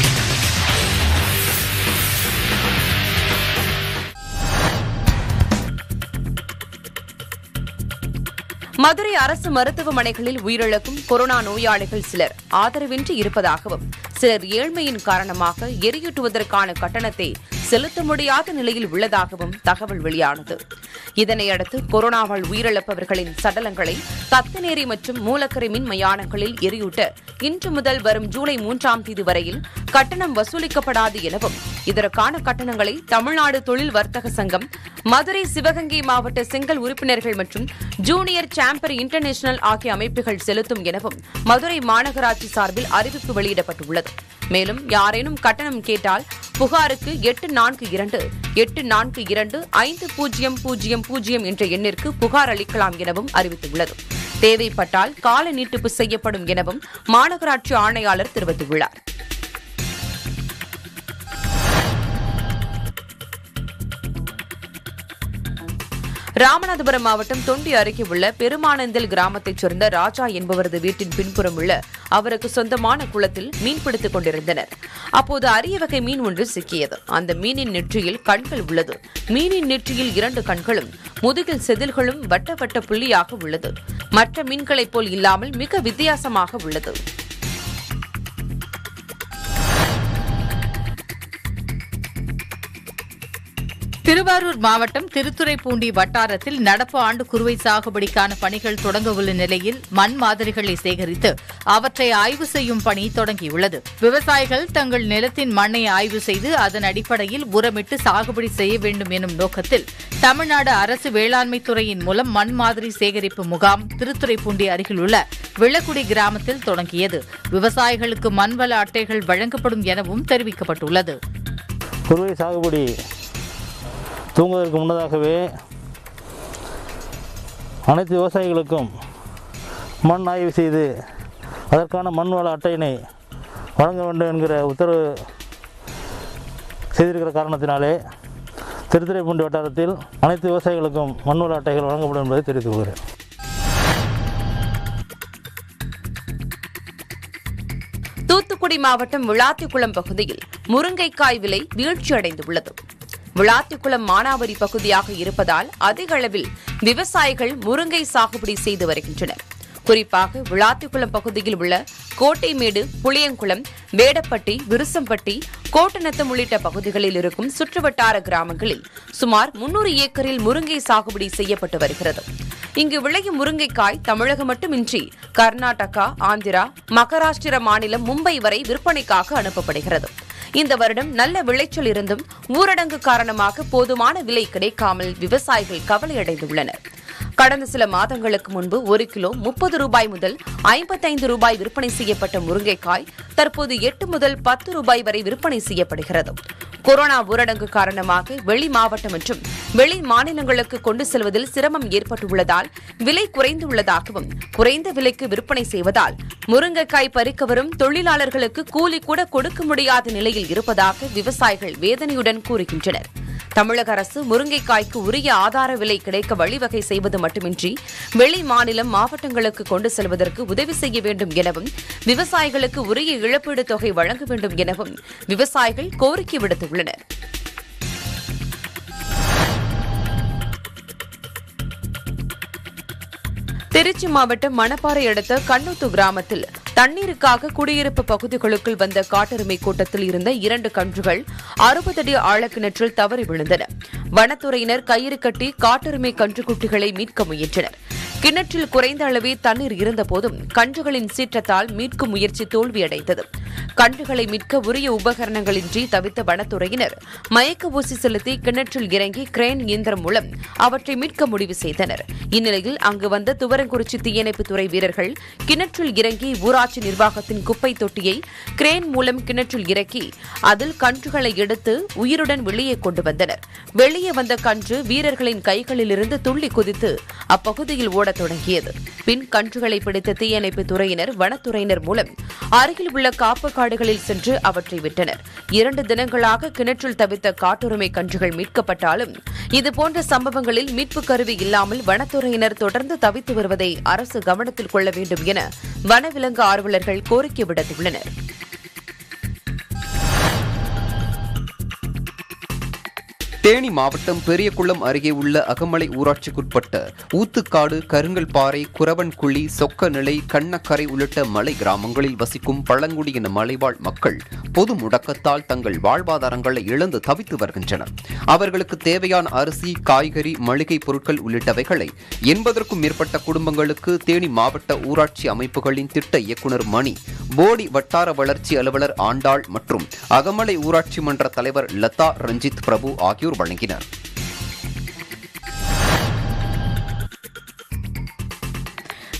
மதுரை அரசு மருத்துவமனைகளில் உயிரிழக்கும் கொரோனா நோயாளிகள் சிலர் ஆதரவின்றி இருப்பதாகவும் சிலர் ஏழ்மையின் காரணமாக எரியூட்டுவதற்கான கட்டணத்தை செலுத்த முடியாத நிலையில் உள்ளதாகவும் தகவல் வெளியானது இதனையடுத்து கொரோனாவால் உயிரிழப்பவர்களின் சடலங்களை தத்தநேரி மற்றும் மூலக்கரை மின் மயானங்களில் எரியூட்ட இன்று முதல் வரும் ஜூலை மூன்றாம் தேதி வரையில் கட்டணம் வசூலிக்கப்படாது எனவும் இதற்கான கட்டணங்களை தமிழ்நாடு தொழில் வர்த்தக சங்கம் மதுரை சிவகங்கை மாவட்ட செங்கல் உறுப்பினர்கள் மற்றும் ஜூனியர் சாம்பர் இன்டர்நேஷனல் ஆகிய அமைப்புகள் செலுத்தும் எனவும் மதுரை மாநகராட்சி சார்பில் அறிவிப்பு வெளியிடப்பட்டுள்ளது மேலும் யாரேனும் கட்டணம் கேட்டால் புகாருக்கு எட்டு நான்கு இரண்டு எட்டு நான்கு இரண்டு ஐந்து பூஜ்ஜியம் பூஜ்ஜியம் பூஜ்ஜியம் என்ற எண்ணிற்கு புகார் அளிக்கலாம் எனவும் அறிவித்துள்ளது தேவைப்பட்டால் கால நீட்டிப்பு செய்யப்படும் எனவும் மாநகராட்சி ஆணையாளர் தெரிவித்துள்ளார் ராமநாதபுரம் மாவட்டம் தொண்டி அருகே உள்ள பெருமானந்தல் கிராமத்தைச் சேர்ந்த ராஜா என்பவரது வீட்டின் பின்புறம் உள்ள அவருக்கு சொந்தமான குளத்தில் மீன்பிடித்துக் கொண்டிருந்தனர் அப்போது அரிய வகை மீன் ஒன்று சிக்கியது அந்த மீனின் நெற்றியில் கண்கள் உள்ளது மீனின் நெற்றியில் இரண்டு கண்களும் முதுகில் செதில்களும் வட்ட வட்ட புள்ளியாக உள்ளது மற்ற மீன்களைப் போல் இல்லாமல் மிக வித்தியாசமாக உள்ளது திருவாரூர் மாவட்டம் திருத்துறைப்பூண்டி வட்டாரத்தில் நடப்பு ஆண்டு குறுவை சாகுபடிக்கான பணிகள் தொடங்க உள்ள நிலையில் மண் மாதிரிகளை சேகரித்து அவற்றை ஆய்வு செய்யும் பணி தொடங்கியுள்ளது விவசாயிகள் தங்கள் நிலத்தின் மண்ணை ஆய்வு செய்து அதன் அடிப்படையில் உரமிட்டு சாகுபடி செய்ய வேண்டும் எனும் நோக்கத்தில் தமிழ்நாடு அரசு வேளாண்மை துறையின் மூலம் மண் மாதிரி சேகரிப்பு முகாம் திருத்துறைப்பூண்டி அருகில் உள்ள விளக்குடி கிராமத்தில் தொடங்கியது விவசாயிகளுக்கு மண்வள அட்டைகள் வழங்கப்படும் எனவும் தெரிவிக்கப்பட்டுள்ளது குறுவை சாகுபடி தூங்குவதற்கு முன்னதாகவே அனைத்து விவசாயிகளுக்கும் மண் ஆய்வு செய்து அதற்கான மண் வள அட்டையினை வழங்க வேண்டும் என்கிற உத்தரவு செய்திருக்கிற காரணத்தினாலே திருத்துறைப்பூண்டி வட்டாரத்தில் அனைத்து விவசாயிகளுக்கும் மண் வள அட்டைகள் வழங்கப்படும் என்பதை தெரிவித்துக் கொள்கிறேன் தூத்துக்குடி மாவட்டம் விளாத்திக்குளம் பகுதியில் முருங்கைக்காய் விலை வீழ்ச்சியடைந்துள்ளது விளாத்திக்குளம் மானாவரி பகுதியாக இருப்பதால் அதிக அளவில் விவசாயிகள் முருங்கை சாகுபடி செய்து வருகின்றனர் குறிப்பாக விளாத்திக்குளம் பகுதியில் உள்ள கோட்டைமேடு புளியங்குளம் வேடப்பட்டி விருசம்பட்டி கோட்டநத்தம் உள்ளிட்ட பகுதிகளில் இருக்கும் சுற்றுவட்டார கிராமங்களில் சுமார் முன்னூறு ஏக்கரில் முருங்கை சாகுபடி செய்யப்பட்டு வருகிறது இங்கு விளையும் முருங்கைக்காய் தமிழகம் மட்டுமின்றி கர்நாடகா ஆந்திரா மகாராஷ்டிர மாநிலம் மும்பை வரை விற்பனைக்காக அனுப்பப்படுகிறது இந்த வருடம் நல்ல விளைச்சல் இருந்தும் ஊரடங்கு காரணமாக போதுமான விலை கிடைக்காமல் விவசாயிகள் கவலையடைந்துள்ளனர் கடந்த சில மாதங்களுக்கு முன்பு ஒரு கிலோ முப்பது ரூபாய் முதல் ஐம்பத்தைந்து ரூபாய் விற்பனை செய்யப்பட்ட முருங்கைக்காய் தற்போது எட்டு முதல் பத்து ரூபாய் வரை விற்பனை செய்யப்படுகிறது கொரோனா ஊரடங்கு காரணமாக வெளி மாவட்டம் மற்றும் வெளி மாநிலங்களுக்கு கொண்டு செல்வதில் சிரமம் ஏற்பட்டுள்ளதால் விலை குறைந்துள்ளதாகவும் குறைந்த விலைக்கு விற்பனை செய்வதால் முருங்கைக்காய் பறிக்க வரும் தொழிலாளர்களுக்கு கூலி கூட கொடுக்க முடியாத நிலையில் இருப்பதாக விவசாயிகள் வேதனையுடன் கூறுகின்றனர் தமிழக அரசு முருங்கைக்காய்க்கு உரிய ஆதார விலை கிடைக்க வழிவகை செய்வது மட்டுமின்றி வெளி மாநிலம் மாவட்டங்களுக்கு கொண்டு செல்வதற்கு உதவி செய்ய வேண்டும் எனவும் விவசாயிகளுக்கு உரிய இழப்பீடு தொகை வழங்க வேண்டும் எனவும் விவசாயிகள் கோரிக்கை விடுத்துள்ளனர் திருச்சி மாவட்டம் மணப்பாறை அடுத்த கண்ணூத்து கிராமத்தில் தண்ணீருக்காக குடியிருப்பு பகுதிகளுக்குள் வந்த காட்டெருமை கூட்டத்தில் இருந்த இரண்டு கன்றுகள் அறுபது அடி ஆழக்கிணற்றில் தவறி விழுந்தன வனத்துறையினர் கயிறு கட்டி காட்டெருமை கன்றுக்குட்டிகளை மீட்க முயன்றனர் கிணற்றில் குறைந்த அளவே தண்ணீர் இருந்தபோதும் கன்றுகளின் சீற்றத்தால் மீட்கும் முயற்சி தோல்வியடைந்தது கன்றுகளை மீட்க உரிய உபகரணங்களின்றி தவித்த வனத்துறையினர் மயக்க ஊசி செலுத்தி கிணற்றில் இறங்கி கிரேன் இயந்திரம் மூலம் அவற்றை மீட்க முடிவு செய்தனர் இந்நிலையில் அங்கு வந்த துவரங்குறிச்சி தீயணைப்புத்துறை வீரர்கள் கிணற்றில் இறங்கி ஊராட்சி நிர்வாகத்தின் குப்பை தொட்டியை கிரேன் மூலம் கிணற்றில் இறக்கி அதில் கன்றுகளை எடுத்து உயிருடன் வெளியே கொண்டு வந்தனர் வெளியே வந்த கன்று வீரர்களின் கைகளிலிருந்து துள்ளி குதித்து அப்பகுதியில் ஓடத் தொடங்கியது பின் கன்றுகளை பிடித்த தீயணைப்பு துறையினர் வனத்துறையினர் மூலம் அருகில் உள்ள காப்பு காடுகளில் சென்று அவற்றை விட்டனர் இரண்டு தினங்களாக கிணற்றில் தவித்த காட்டுரிமை கன்றுகள் மீட்கப்பட்டாலும் இதுபோன்ற சம்பவங்களில் மீட்பு கருவி இல்லாமல் வனத்துறையினர் தொடர்ந்து தவித்து வருவதை அரசு கவனத்தில் கொள்ள வேண்டும் என வனவிலங்கு ஆர்வலர்கள் கோரிக்கை விடுத்துள்ளனர் தேனி மாவட்டம் பெரியகுளம் அருகே உள்ள அகமலை ஊராட்சிக்குட்பட்ட ஊத்துக்காடு கருங்கல்பாறை குறவன்குழி சொக்கநிலை கண்ணக்கரை உள்ளிட்ட மலை கிராமங்களில் வசிக்கும் பழங்குடியின மலைவாழ் மக்கள் பொது முடக்கத்தால் தங்கள் வாழ்வாதாரங்களை இழந்து தவித்து வருகின்றனர் அவர்களுக்கு தேவையான அரிசி காய்கறி மளிகை பொருட்கள் உள்ளிட்டவைகளை எண்பதற்கும் மேற்பட்ட குடும்பங்களுக்கு தேனி மாவட்ட ஊராட்சி அமைப்புகளின் திட்ட இயக்குநர் மணி போடி வட்டார வளர்ச்சி அலுவலர் ஆண்டாள் மற்றும் அகமலை ஊராட்சி மன்ற தலைவர் லதா ரஞ்சித் பிரபு ஆகியோர் வழங்கினர்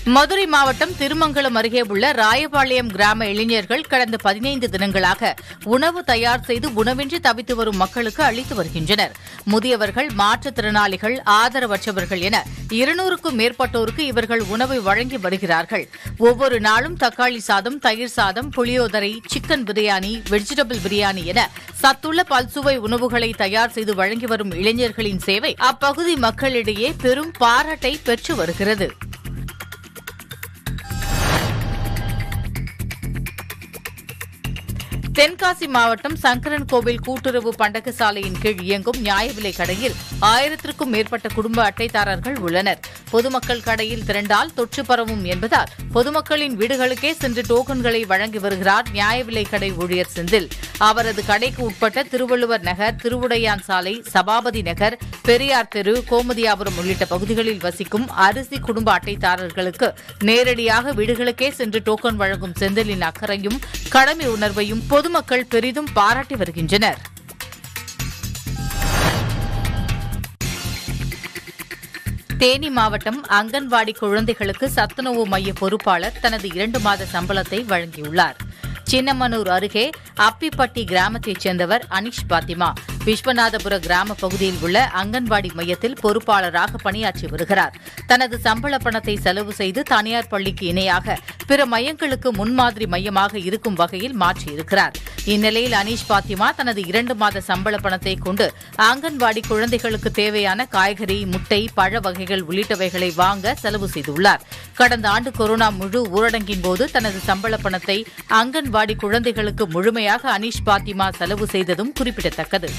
மதுரை மாவட்டம் திருமங்கலம் அருகே உள்ள ராயபாளையம் கிராம இளைஞர்கள் கடந்த பதினைந்து தினங்களாக உணவு தயார் செய்து உணவின்றி தவித்து வரும் மக்களுக்கு அளித்து வருகின்றனர் முதியவர்கள் மாற்றுத்திறனாளிகள் ஆதரவற்றவர்கள் என இருநூறுக்கும் மேற்பட்டோருக்கு இவர்கள் உணவை வழங்கி வருகிறார்கள் ஒவ்வொரு நாளும் தக்காளி சாதம் தயிர் சாதம் புளியோதரை சிக்கன் பிரியாணி வெஜிடபிள் பிரியாணி என சத்துள்ள பல்சுவை உணவுகளை தயார் செய்து வழங்கி வரும் இளைஞர்களின் சேவை அப்பகுதி மக்களிடையே பெரும் பாராட்டை பெற்று வருகிறது தென்காசி மாவட்டம் சங்கரன் கோவில் கூட்டுறவு பண்டக சாலையின் கீழ் இயங்கும் நியாய விலை கடையில் ஆயிரத்திற்கும் மேற்பட்ட குடும்ப அட்டைதாரர்கள் உள்ளனர் பொதுமக்கள் கடையில் திரண்டால் தொற்று பரவும் என்பதால் பொதுமக்களின் வீடுகளுக்கே சென்று டோக்கன்களை வழங்கி வருகிறார் நியாய விலை கடை ஊழியர் செந்தில் அவரது கடைக்கு உட்பட்ட திருவள்ளுவர் நகர் திருவுடையான் சாலை சபாபதி நகர் பெரியார் தெரு கோமதியாபுரம் உள்ளிட்ட பகுதிகளில் வசிக்கும் அரிசி குடும்ப அட்டைதாரர்களுக்கு நேரடியாக வீடுகளுக்கே சென்று டோக்கன் வழங்கும் செந்திலின் அக்கறையும் கடமை உணர்வையும் பொதுமக்கள் பெரிதும் பாராட்டி வருகின்றனர் தேனி மாவட்டம் அங்கன்வாடி குழந்தைகளுக்கு சத்துணவு மைய பொறுப்பாளர் தனது இரண்டு மாத சம்பளத்தை வழங்கியுள்ளார் சின்னமனூர் அருகே அப்பிப்பட்டி கிராமத்தைச் சேர்ந்தவர் அனிஷ் பாத்திமா விஸ்வநாதபுர கிராம பகுதியில் உள்ள அங்கன்வாடி மையத்தில் பொறுப்பாளராக பணியாற்றி வருகிறார் தனது சம்பள பணத்தை செலவு செய்து தனியார் பள்ளிக்கு இணையாக பிற மையங்களுக்கு முன்மாதிரி மையமாக இருக்கும் வகையில் மாற்றியிருக்கிறார் இந்நிலையில் அனீஷ் பாத்திமா தனது இரண்டு மாத சம்பள பணத்தை கொண்டு அங்கன்வாடி குழந்தைகளுக்கு தேவையான காய்கறி முட்டை பழ வகைகள் உள்ளிட்டவைகளை வாங்க செலவு செய்துள்ளார் கடந்த ஆண்டு கொரோனா முழு ஊரடங்கின் போது தனது சம்பள பணத்தை அங்கன்வாடி குழந்தைகளுக்கு முழுமையாக அனீஷ் பாத்திமா செலவு செய்ததும் குறிப்பிடத்தக்கது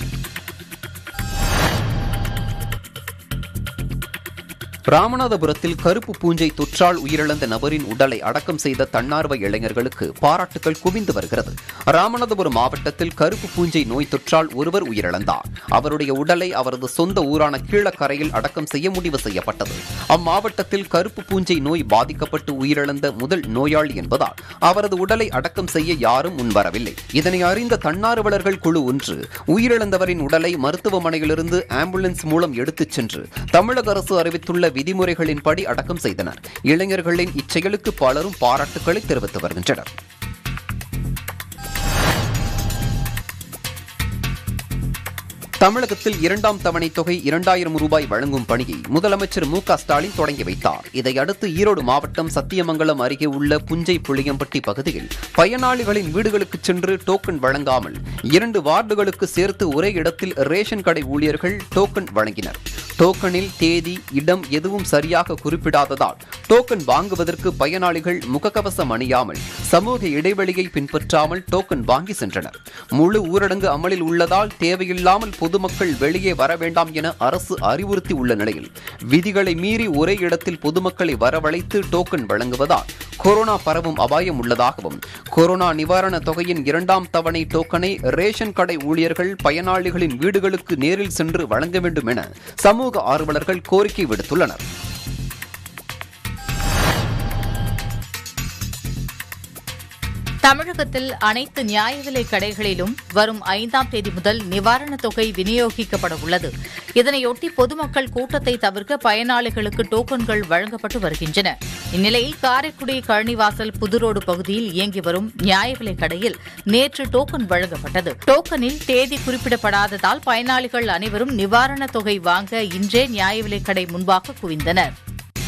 ராமநாதபுரத்தில் கருப்பு பூஞ்சை தொற்றால் உயிரிழந்த நபரின் உடலை அடக்கம் செய்த தன்னார்வ இளைஞர்களுக்கு பாராட்டுகள் குவிந்து வருகிறது ராமநாதபுரம் மாவட்டத்தில் கருப்பு பூஞ்சை நோய் தொற்றால் ஒருவர் உயிரிழந்தார் அவருடைய உடலை அவரது சொந்த ஊரான கீழக்கரையில் அடக்கம் செய்ய முடிவு செய்யப்பட்டது அம்மாவட்டத்தில் கருப்பு பூஞ்சை நோய் பாதிக்கப்பட்டு உயிரிழந்த முதல் நோயாளி என்பதால் அவரது உடலை அடக்கம் செய்ய யாரும் முன்வரவில்லை இதனை அறிந்த தன்னார்வலர்கள் குழு ஒன்று உயிரிழந்தவரின் உடலை மருத்துவமனையிலிருந்து ஆம்புலன்ஸ் மூலம் எடுத்துச் சென்று தமிழக அரசு அறிவித்துள்ள விதிமுறைகளின்படி அடக்கம் செய்தனர் இளைஞர்களின் இச்செயலுக்கு பலரும் பாராட்டுக்களை தெரிவித்து வருகின்றனர் தமிழகத்தில் இரண்டாம் தவணை தொகை இரண்டாயிரம் ரூபாய் வழங்கும் பணியை முதலமைச்சர் மு க ஸ்டாலின் தொடங்கி வைத்தார் இதையடுத்து ஈரோடு மாவட்டம் சத்தியமங்கலம் அருகே உள்ள புஞ்சை புளியம்பட்டி பகுதியில் பயனாளிகளின் வீடுகளுக்கு சென்று டோக்கன் வழங்காமல் இரண்டு வார்டுகளுக்கு சேர்த்து ஒரே இடத்தில் ரேஷன் கடை ஊழியர்கள் டோக்கன் வழங்கினர் டோக்கனில் தேதி இடம் எதுவும் சரியாக குறிப்பிடாததால் டோக்கன் வாங்குவதற்கு பயனாளிகள் முகக்கவசம் அணியாமல் சமூக இடைவெளியை பின்பற்றாமல் டோக்கன் வாங்கி சென்றனர் முழு ஊரடங்கு அமலில் உள்ளதால் தேவையில்லாமல் பொதுமக்கள் வெளியே வர வேண்டாம் என அரசு அறிவுறுத்தி உள்ள நிலையில் விதிகளை மீறி ஒரே இடத்தில் பொதுமக்களை வரவழைத்து டோக்கன் வழங்குவதால் கொரோனா பரவும் அபாயம் உள்ளதாகவும் கொரோனா நிவாரண தொகையின் இரண்டாம் தவணை டோக்கனை ரேஷன் கடை ஊழியர்கள் பயனாளிகளின் வீடுகளுக்கு நேரில் சென்று வழங்க வேண்டும் என சமூக ஆர்வலர்கள் கோரிக்கை விடுத்துள்ளனர் தமிழகத்தில் அனைத்து நியாய விலை கடைகளிலும் வரும் ஐந்தாம் தேதி முதல் நிவாரணத் தொகை விநியோகிக்கப்பட உள்ளது இதனையொட்டி பொதுமக்கள் கூட்டத்தை தவிர்க்க பயனாளிகளுக்கு டோக்கன்கள் வழங்கப்பட்டு வருகின்றன இந்நிலையில் காரைக்குடி கழனிவாசல் புதுரோடு பகுதியில் இயங்கி வரும் நியாய விலை கடையில் நேற்று டோக்கன் வழங்கப்பட்டது டோக்கனில் தேதி குறிப்பிடப்படாததால் பயனாளிகள் அனைவரும் நிவாரணத் தொகை வாங்க இன்றே நியாய விலை கடை முன்பாக குவிந்தனர்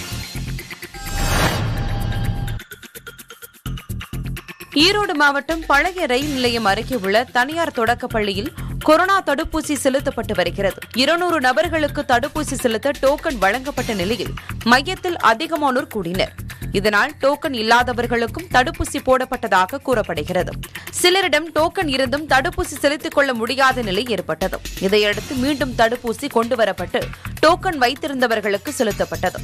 ஈரோடு மாவட்டம் பழைய ரயில் நிலையம் அருகே உள்ள தனியார் தொடக்கப் பள்ளியில் கொரோனா தடுப்பூசி செலுத்தப்பட்டு வருகிறது இருநூறு நபர்களுக்கு தடுப்பூசி செலுத்த டோக்கன் வழங்கப்பட்ட நிலையில் மையத்தில் அதிகமானோர் கூடினர் இதனால் டோக்கன் இல்லாதவர்களுக்கும் தடுப்பூசி போடப்பட்டதாக கூறப்படுகிறது சிலரிடம் டோக்கன் இருந்தும் தடுப்பூசி செலுத்திக் கொள்ள முடியாத நிலை ஏற்பட்டது இதையடுத்து மீண்டும் தடுப்பூசி கொண்டுவரப்பட்டு டோக்கன் வைத்திருந்தவர்களுக்கு செலுத்தப்பட்டது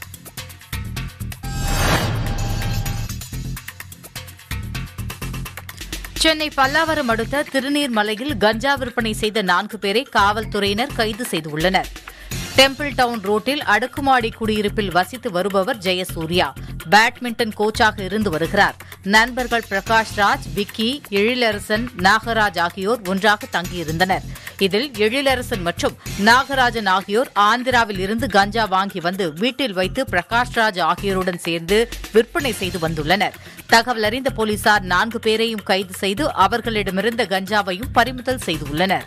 சென்னை பல்லாவரம் அடுத்த திருநீர்மலையில் கஞ்சா விற்பனை செய்த நான்கு பேரை காவல்துறையினர் கைது செய்துள்ளனர் டெம்பிள் டவுன் ரோட்டில் அடுக்குமாடி குடியிருப்பில் வசித்து வருபவர் ஜெயசூர்யா பேட்மிண்டன் கோச்சாக இருந்து வருகிறார் நண்பர்கள் பிரகாஷ் ராஜ் விக்கி எழிலரசன் நாகராஜ் ஆகியோர் ஒன்றாக தங்கியிருந்தனர் இதில் எழிலரசன் மற்றும் நாகராஜன் ஆகியோர் ஆந்திராவில் இருந்து கஞ்சா வாங்கி வந்து வீட்டில் வைத்து பிரகாஷ் ராஜ் ஆகியோருடன் சேர்ந்து விற்பனை செய்து வந்துள்ளனர் தகவல் அறிந்த போலீசார் நான்கு பேரையும் கைது செய்து அவர்களிடமிருந்த கஞ்சாவையும் பறிமுதல் செய்துள்ளனர்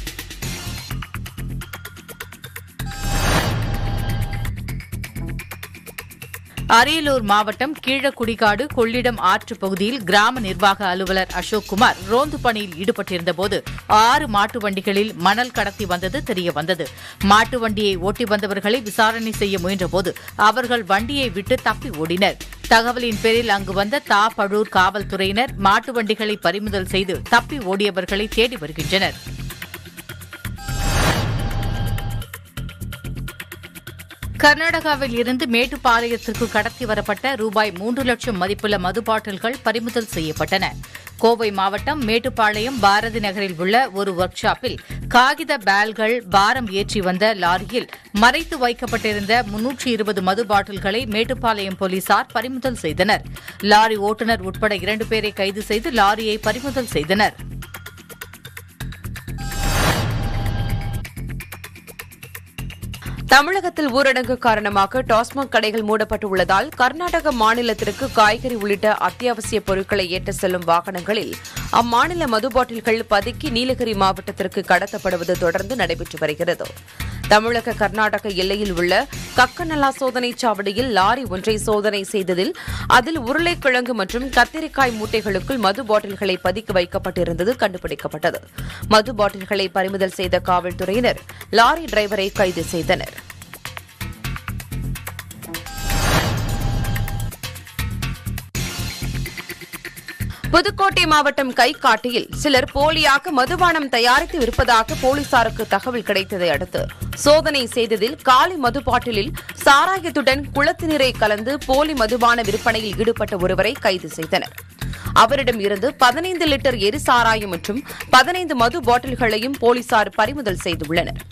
அரியலூர் மாவட்டம் கீழக்குடிக்காடு கொள்ளிடம் ஆற்று பகுதியில் கிராம நிர்வாக அலுவலர் அசோக் குமார் ரோந்து பணியில் ஈடுபட்டிருந்தபோது ஆறு மாட்டு வண்டிகளில் மணல் கடத்தி வந்தது தெரியவந்தது மாட்டு வண்டியை ஓட்டி வந்தவர்களை விசாரணை செய்ய முயன்றபோது அவர்கள் வண்டியை விட்டு தப்பி ஓடினர் தகவலின் பேரில் அங்கு வந்த தாப்பழூர் காவல்துறையினர் மாட்டு வண்டிகளை பறிமுதல் செய்து தப்பி ஓடியவர்களை தேடி வருகின்றனர் கர்நாடகாவில் இருந்து மேட்டுப்பாளையத்திற்கு கடத்தி வரப்பட்ட ரூபாய் மூன்று லட்சம் மதிப்புள்ள மது பாட்டில்கள் பறிமுதல் செய்யப்பட்டன கோவை மாவட்டம் மேட்டுப்பாளையம் பாரதி நகரில் உள்ள ஒரு ஒர்க் ஷாப்பில் காகித பேல்கள் பாரம் ஏற்றி வந்த லாரியில் மறைத்து வைக்கப்பட்டிருந்த முன்னூற்றி இருபது மது பாட்டில்களை மேட்டுப்பாளையம் போலீசார் பறிமுதல் செய்தனர் லாரி ஓட்டுநர் உட்பட இரண்டு பேரை கைது செய்து லாரியை பறிமுதல் செய்தனர் தமிழகத்தில் ஊரடங்கு காரணமாக டாஸ்மாக் கடைகள் மூடப்பட்டுள்ளதால் கர்நாடக மாநிலத்திற்கு காய்கறி உள்ளிட்ட அத்தியாவசிய பொருட்களை ஏற்ற செல்லும் வாகனங்களில் அம்மாநில மது பாட்டில்கள் பதுக்கி நீலகிரி மாவட்டத்திற்கு கடத்தப்படுவது தொடர்ந்து நடைபெற்று வருகிறது தமிழக கர்நாடக எல்லையில் உள்ள கக்கநல்லா சோதனைச் சாவடியில் லாரி ஒன்றை சோதனை செய்ததில் அதில் உருளைக்கிழங்கு மற்றும் கத்திரிக்காய் மூட்டைகளுக்குள் மது பாட்டில்களை பதுக்கி வைக்கப்பட்டிருந்தது கண்டுபிடிக்கப்பட்டது மது பாட்டில்களை பறிமுதல் செய்த காவல்துறையினர் லாரி டிரைவரை கைது செய்தனர் புதுக்கோட்டை மாவட்டம் கைகாட்டியில் சிலர் போலியாக மதுபானம் தயாரித்து விற்பதாக போலீசாருக்கு தகவல் கிடைத்ததை அடுத்து சோதனை செய்ததில் காலி மது பாட்டிலில் சாராயத்துடன் குளத்து நீரை கலந்து போலி மதுபான விற்பனையில் ஈடுபட்ட ஒருவரை கைது செய்தனர் அவரிடம் இருந்து பதினைந்து லிட்டர் எரிசாராயம் மற்றும் பதினைந்து மது பாட்டில்களையும் போலீசார் பறிமுதல் செய்துள்ளனர்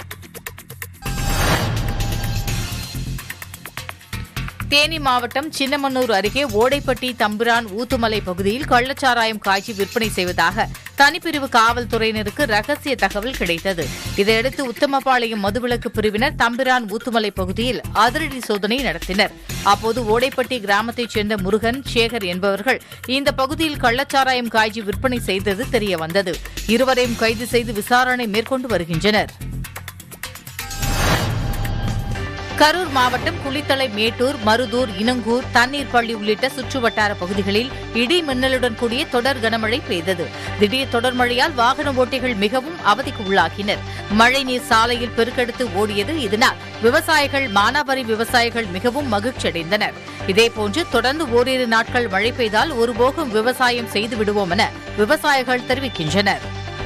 தேனி மாவட்டம் சின்னமன்னூர் அருகே ஓடைப்பட்டி தம்பிரான் ஊத்துமலை பகுதியில் கள்ளச்சாராயம் காய்ச்சி விற்பனை செய்வதாக தனிப்பிரிவு காவல்துறையினருக்கு ரகசிய தகவல் கிடைத்தது இதையடுத்து உத்தமபாளையம் மதுவிலக்கு பிரிவினர் தம்பிரான் ஊத்துமலை பகுதியில் அதிரடி சோதனை நடத்தினர் அப்போது ஓடைப்பட்டி கிராமத்தைச் சேர்ந்த முருகன் சேகர் என்பவர்கள் இந்த பகுதியில் கள்ளச்சாராயம் காய்ச்சி விற்பனை செய்தது தெரியவந்தது இருவரையும் கைது செய்து விசாரணை மேற்கொண்டு வருகின்றனர் கரூர் மாவட்டம் குளித்தலை மேட்டூர் மருதூர் இனங்கூர் தண்ணீர் பள்ளி உள்ளிட்ட சுற்றுவட்டார பகுதிகளில் இடி மின்னலுடன் கூடிய தொடர் கனமழை பெய்தது திடீர் தொடர் மழையால் வாகன ஓட்டிகள் மிகவும் அவதிக்கு உள்ளாகினர் மழைநீர் சாலையில் பெருக்கெடுத்து ஓடியது இதனால் விவசாயிகள் மானாவாரி விவசாயிகள் மிகவும் மகிழ்ச்சியடைந்தனர் இதேபோன்று தொடர்ந்து ஓரிரு நாட்கள் மழை பெய்தால் ஒருபோகம் விவசாயம் செய்து விடுவோம் என விவசாயிகள் தெரிவிக்கின்றனர்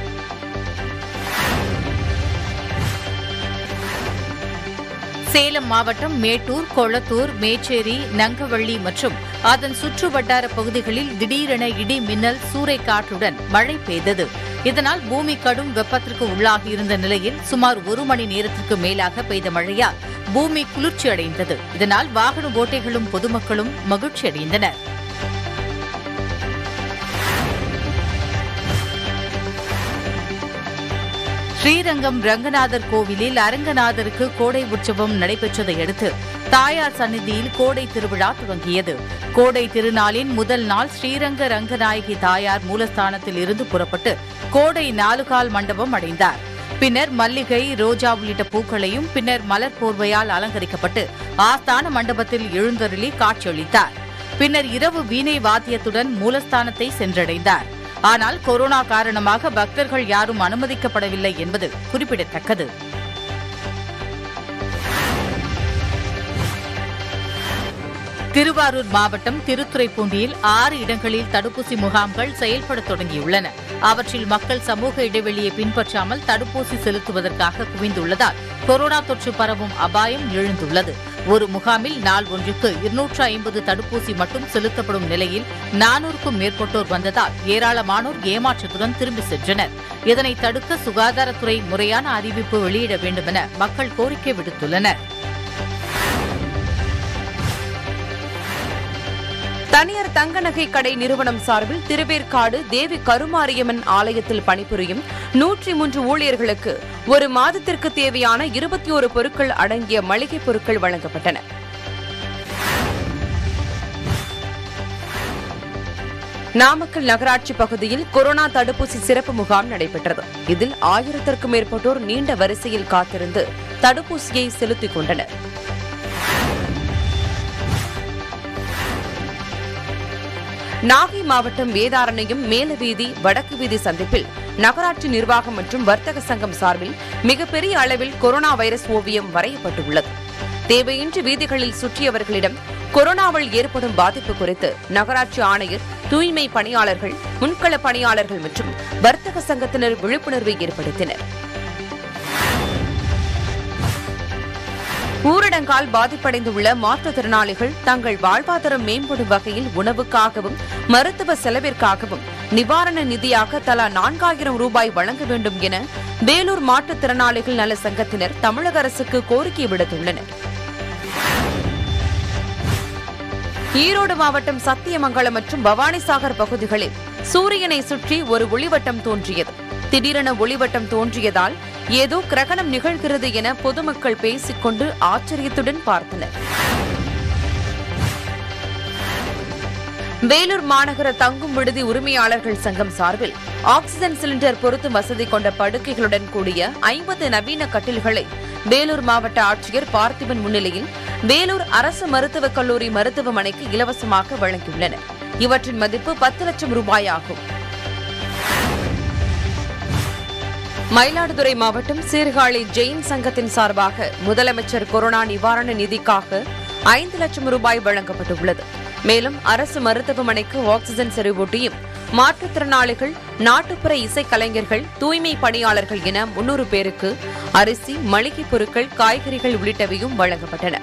சேலம் மாவட்டம் மேட்டூர் கொளத்தூர் மேச்சேரி நங்கவள்ளி மற்றும் அதன் சுற்று வட்டார பகுதிகளில் திடீரென இடி மின்னல் சூறைக்காற்றுடன் மழை பெய்தது இதனால் பூமி கடும் வெப்பத்திற்கு உள்ளாகியிருந்த நிலையில் சுமார் ஒரு மணி நேரத்திற்கு மேலாக பெய்த மழையால் பூமி குளிர்ச்சியடைந்தது இதனால் வாகன ஓட்டிகளும் பொதுமக்களும் மகிழ்ச்சியடைந்தனர் ஸ்ரீரங்கம் ரங்கநாதர் கோவிலில் அரங்கநாதருக்கு கோடை உற்சவம் நடைபெற்றதை அடுத்து தாயார் சந்நிதியில் கோடை திருவிழா துவங்கியது கோடை திருநாளின் முதல் நாள் ஸ்ரீரங்க ரங்கநாயகி தாயார் மூலஸ்தானத்தில் இருந்து புறப்பட்டு கோடை நாலுகால் மண்டபம் அடைந்தார் பின்னர் மல்லிகை ரோஜா உள்ளிட்ட பூக்களையும் பின்னர் மலர் போர்வையால் அலங்கரிக்கப்பட்டு ஆஸ்தான மண்டபத்தில் எழுந்தருளி காட்சியளித்தார் பின்னர் இரவு வீணை வாத்தியத்துடன் மூலஸ்தானத்தை சென்றடைந்தார் ஆனால் கொரோனா காரணமாக பக்தர்கள் யாரும் அனுமதிக்கப்படவில்லை என்பது குறிப்பிடத்தக்கது திருவாரூர் மாவட்டம் திருத்துறைப்பூண்டியில் ஆறு இடங்களில் தடுப்பூசி முகாம்கள் செயல்பட தொடங்கியுள்ளன அவற்றில் மக்கள் சமூக இடைவெளியை பின்பற்றாமல் தடுப்பூசி செலுத்துவதற்காக குவிந்துள்ளதால் கொரோனா தொற்று பரவும் அபாயம் எழுந்துள்ளது ஒரு முகாமில் நாள் ஒன்றுக்கு இருநூற்று ஐம்பது தடுப்பூசி மட்டும் செலுத்தப்படும் நிலையில் நானூறுக்கும் மேற்பட்டோர் வந்ததால் ஏராளமானோர் ஏமாற்றத்துடன் திரும்பி சென்றனர் இதனை தடுக்க சுகாதாரத்துறை முறையான அறிவிப்பு வெளியிட வேண்டுமென மக்கள் கோரிக்கை விடுத்துள்ளனர் தனியார் தங்க நகை கடை நிறுவனம் சார்பில் திருவேற்காடு தேவி கருமாரியம்மன் ஆலயத்தில் பணிபுரியும் நூற்றி மூன்று ஊழியர்களுக்கு ஒரு மாதத்திற்கு தேவையான இருபத்தி ஒரு பொருட்கள் அடங்கிய மளிகை பொருட்கள் வழங்கப்பட்டன நாமக்கல் நகராட்சி பகுதியில் கொரோனா தடுப்பூசி சிறப்பு முகாம் நடைபெற்றது இதில் ஆயிரத்திற்கும் மேற்பட்டோர் நீண்ட வரிசையில் காத்திருந்து தடுப்பூசியை செலுத்திக் கொண்டனர் நாகை மாவட்டம் வேதாரண்யம் மேலவீதி வடக்கு வீதி சந்திப்பில் நகராட்சி நிர்வாகம் மற்றும் வர்த்தக சங்கம் சார்பில் மிகப்பெரிய அளவில் கொரோனா வைரஸ் ஓவியம் வரையப்பட்டுள்ளது தேவையின்றி வீதிகளில் சுற்றியவர்களிடம் கொரோனாவால் ஏற்படும் பாதிப்பு குறித்து நகராட்சி ஆணையர் தூய்மை பணியாளர்கள் முன்கள பணியாளர்கள் மற்றும் வர்த்தக சங்கத்தினர் விழிப்புணர்வை ஏற்படுத்தினர் ஊரடங்கால் பாதிப்படைந்துள்ள மாற்றுத்திறனாளிகள் தங்கள் வாழ்வாதாரம் மேம்படும் வகையில் உணவுக்காகவும் மருத்துவ செலவிற்காகவும் நிவாரண நிதியாக தலா நான்காயிரம் ரூபாய் வழங்க வேண்டும் என வேலூர் மாற்றுத்திறனாளிகள் நல சங்கத்தினர் தமிழக அரசுக்கு கோரிக்கை விடுத்துள்ளனர் ஈரோடு மாவட்டம் சத்தியமங்கலம் மற்றும் பவானிசாகர் பகுதிகளில் சூரியனை சுற்றி ஒரு ஒளிவட்டம் தோன்றியது திடீரென ஒளிவட்டம் தோன்றியதால் ஏதோ கிரகணம் நிகழ்கிறது என பொதுமக்கள் பேசிக்கொண்டு ஆச்சரியத்துடன் பார்த்தனர் வேலூர் மாநகர தங்கும் விடுதி உரிமையாளர்கள் சங்கம் சார்பில் ஆக்ஸிஜன் சிலிண்டர் பொருத்தும் வசதி கொண்ட படுக்கைகளுடன் கூடிய ஐம்பது நவீன கட்டில்களை வேலூர் மாவட்ட ஆட்சியர் பார்த்திபன் முன்னிலையில் வேலூர் அரசு மருத்துவக் கல்லூரி மருத்துவமனைக்கு இலவசமாக வழங்கியுள்ளனர் இவற்றின் மதிப்பு பத்து லட்சம் ரூபாய் ஆகும் மயிலாடுதுறை மாவட்டம் சீர்காழி ஜெயின் சங்கத்தின் சார்பாக முதலமைச்சர் கொரோனா நிவாரண நிதிக்காக ஐந்து லட்சம் ரூபாய் வழங்கப்பட்டுள்ளது மேலும் அரசு மருத்துவமனைக்கு ஆக்ஸிஜன் செறிவூட்டியும் மாற்றுத்திறனாளிகள் நாட்டுப்புற இசைக்கலைஞர்கள் தூய்மை பணியாளர்கள் என முன்னூறு பேருக்கு அரிசி மளிகைப் பொருட்கள் காய்கறிகள் உள்ளிட்டவையும் வழங்கப்பட்டன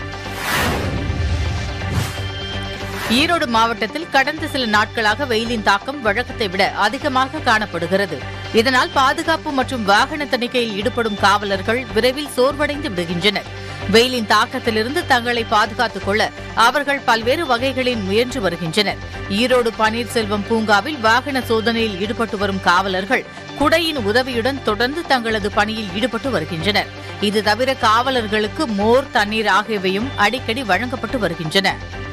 ஈரோடு மாவட்டத்தில் கடந்த சில நாட்களாக வெயிலின் தாக்கம் வழக்கத்தை விட அதிகமாக காணப்படுகிறது இதனால் பாதுகாப்பு மற்றும் வாகன தணிக்கையில் ஈடுபடும் காவலர்கள் விரைவில் சோர்வடைந்து விடுகின்றனர் வெயிலின் தாக்கத்திலிருந்து தங்களை பாதுகாத்துக் கொள்ள அவர்கள் பல்வேறு வகைகளில் முயன்று வருகின்றனர் ஈரோடு பன்னீர்செல்வம் பூங்காவில் வாகன சோதனையில் ஈடுபட்டு வரும் காவலர்கள் குடையின் உதவியுடன் தொடர்ந்து தங்களது பணியில் ஈடுபட்டு வருகின்றனர் இது தவிர காவலர்களுக்கு மோர் தண்ணீர் ஆகியவையும் அடிக்கடி வழங்கப்பட்டு வருகின்றன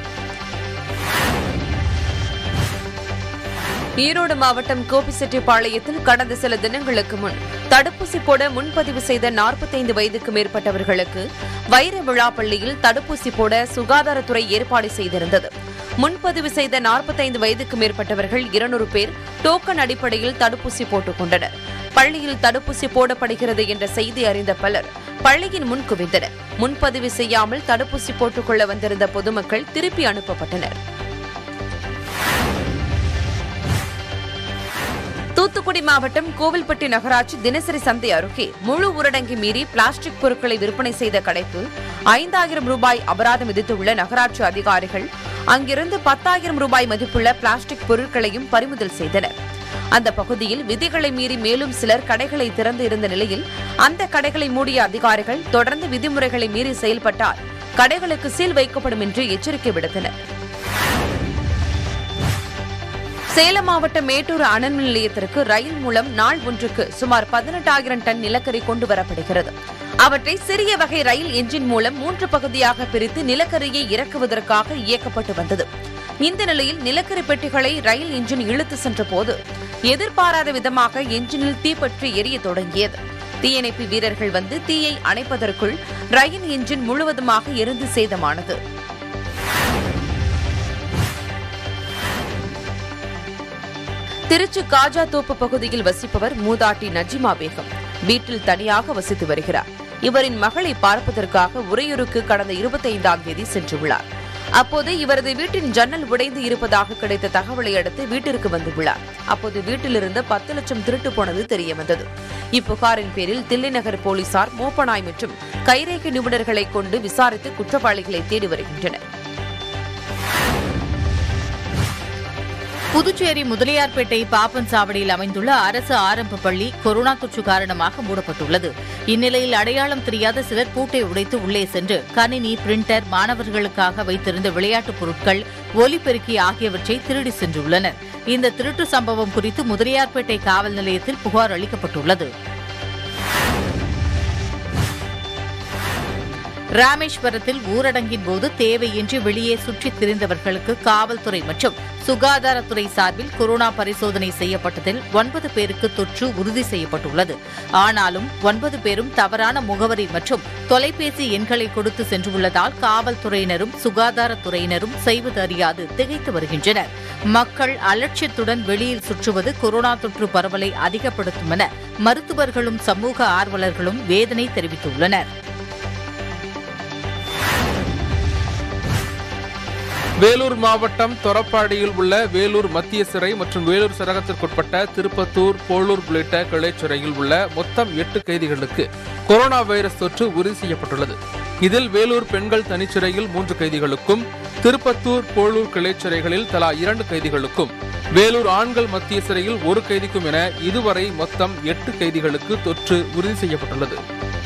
ஈரோடு மாவட்டம் கோபிச்செட்டிப்பாளையத்தில் கடந்த சில தினங்களுக்கு முன் தடுப்பூசி போட முன்பதிவு செய்த நாற்பத்தைந்து வயதுக்கு மேற்பட்டவர்களுக்கு வைர விழா பள்ளியில் தடுப்பூசி போட சுகாதாரத்துறை ஏற்பாடு செய்திருந்தது முன்பதிவு செய்த நாற்பத்தைந்து வயதுக்கு மேற்பட்டவர்கள் இருநூறு பேர் டோக்கன் அடிப்படையில் தடுப்பூசி போட்டுக் கொண்டனர் பள்ளியில் தடுப்பூசி போடப்படுகிறது என்ற செய்தி அறிந்த பலர் பள்ளியின் முன் குவிந்தனர் முன்பதிவு செய்யாமல் தடுப்பூசி போட்டுக்கொள்ள வந்திருந்த பொதுமக்கள் திருப்பி அனுப்பப்பட்டனர் தூத்துக்குடி மாவட்டம் கோவில்பட்டி நகராட்சி தினசரி சந்தை அருகே முழு ஊரடங்கை மீறி பிளாஸ்டிக் பொருட்களை விற்பனை செய்த கடைக்கு ஐந்தாயிரம் ரூபாய் அபராதம் விதித்துள்ள நகராட்சி அதிகாரிகள் அங்கிருந்து பத்தாயிரம் ரூபாய் மதிப்புள்ள பிளாஸ்டிக் பொருட்களையும் பறிமுதல் செய்தனர் அந்த பகுதியில் விதிகளை மீறி மேலும் சிலர் கடைகளை திறந்து இருந்த நிலையில் அந்த கடைகளை மூடிய அதிகாரிகள் தொடர்ந்து விதிமுறைகளை மீறி செயல்பட்டால் கடைகளுக்கு சீல் வைக்கப்படும் என்று எச்சரிக்கை விடுத்தனர் சேலம் மாவட்டம் மேட்டூர் அனல் மின் நிலையத்திற்கு ரயில் மூலம் நாள் ஒன்றுக்கு சுமார் பதினெட்டாயிரம் டன் நிலக்கரி கொண்டு வரப்படுகிறது அவற்றை சிறிய வகை ரயில் என்ஜின் மூலம் மூன்று பகுதியாக பிரித்து நிலக்கரியை இறக்குவதற்காக இயக்கப்பட்டு வந்தது இந்த நிலையில் நிலக்கரி பெட்டிகளை ரயில் என்ஜின் இழுத்து சென்றபோது எதிர்பாராத விதமாக என்ஜினில் தீப்பற்றி எரிய தொடங்கியது தீயணைப்பு வீரர்கள் வந்து தீயை அணைப்பதற்குள் ரயில் என்ஜின் முழுவதுமாக எரிந்து சேதமானது திருச்சி காஜா தோப்பு பகுதியில் வசிப்பவர் மூதாட்டி நஜிமா பேகம் வீட்டில் தனியாக வசித்து வருகிறார் இவரின் மகளை பார்ப்பதற்காக உறையூருக்கு கடந்த இருபத்தைந்தாம் தேதி சென்றுள்ளார் அப்போது இவரது வீட்டின் ஜன்னல் உடைந்து இருப்பதாக கிடைத்த தகவலை அடுத்து வீட்டிற்கு வந்துள்ளார் அப்போது வீட்டில் இருந்த பத்து லட்சம் திருட்டு போனது தெரியவந்தது இப்புகாரின் பேரில் தில்லைநகர் போலீசார் மோப்பனாய் மற்றும் கைரேகை நிபுணர்களை கொண்டு விசாரித்து குற்றவாளிகளை தேடி வருகின்றனர் புதுச்சேரி முதலியார்பேட்டை பாப்பன் சாவடியில் அமைந்துள்ள அரசு ஆரம்ப பள்ளி கொரோனா தொற்று காரணமாக மூடப்பட்டுள்ளது இந்நிலையில் அடையாளம் தெரியாத சிலர் பூட்டை உடைத்து உள்ளே சென்று கணினி பிரிண்டர் மாணவர்களுக்காக வைத்திருந்த விளையாட்டுப் பொருட்கள் ஒலிபெருக்கி ஆகியவற்றை திருடி சென்றுள்ளனர் இந்த திருட்டு சம்பவம் குறித்து முதலியார்பேட்டை காவல் நிலையத்தில் புகார் அளிக்கப்பட்டுள்ளது ராமேஸ்வரத்தில் ஊரடங்கின் போது தேவையின்றி வெளியே சுற்றித் திரிந்தவர்களுக்கு காவல்துறை மற்றும் சுகாதாரத்துறை சார்பில் கொரோனா பரிசோதனை செய்யப்பட்டதில் ஒன்பது பேருக்கு தொற்று உறுதி செய்யப்பட்டுள்ளது ஆனாலும் ஒன்பது பேரும் தவறான முகவரி மற்றும் தொலைபேசி எண்களை கொடுத்து சென்றுள்ளதால் காவல்துறையினரும் சுகாதாரத்துறையினரும் செய்வது அறியாது திகைத்து வருகின்றனர் மக்கள் அலட்சியத்துடன் வெளியில் சுற்றுவது கொரோனா தொற்று பரவலை அதிகப்படுத்தும் என மருத்துவர்களும் சமூக ஆர்வலர்களும் வேதனை தெரிவித்துள்ளனர் வேலூர் மாவட்டம் தொரப்பாடியில் உள்ள வேலூர் மத்திய சிறை மற்றும் வேலூர் சரகத்திற்குட்பட்ட திருப்பத்தூர் போளூர் உள்ளிட்ட கிளைச் சிறையில் உள்ள மொத்தம் எட்டு கைதிகளுக்கு கொரோனா வைரஸ் தொற்று உறுதி செய்யப்பட்டுள்ளது இதில் வேலூர் பெண்கள் தனிச்சிறையில் மூன்று கைதிகளுக்கும் திருப்பத்தூர் போளூர் கிளைச் சிறைகளில் தலா இரண்டு கைதிகளுக்கும் வேலூர் ஆண்கள் மத்திய சிறையில் ஒரு கைதிக்கும் என இதுவரை மொத்தம் எட்டு கைதிகளுக்கு தொற்று உறுதி செய்யப்பட்டுள்ளது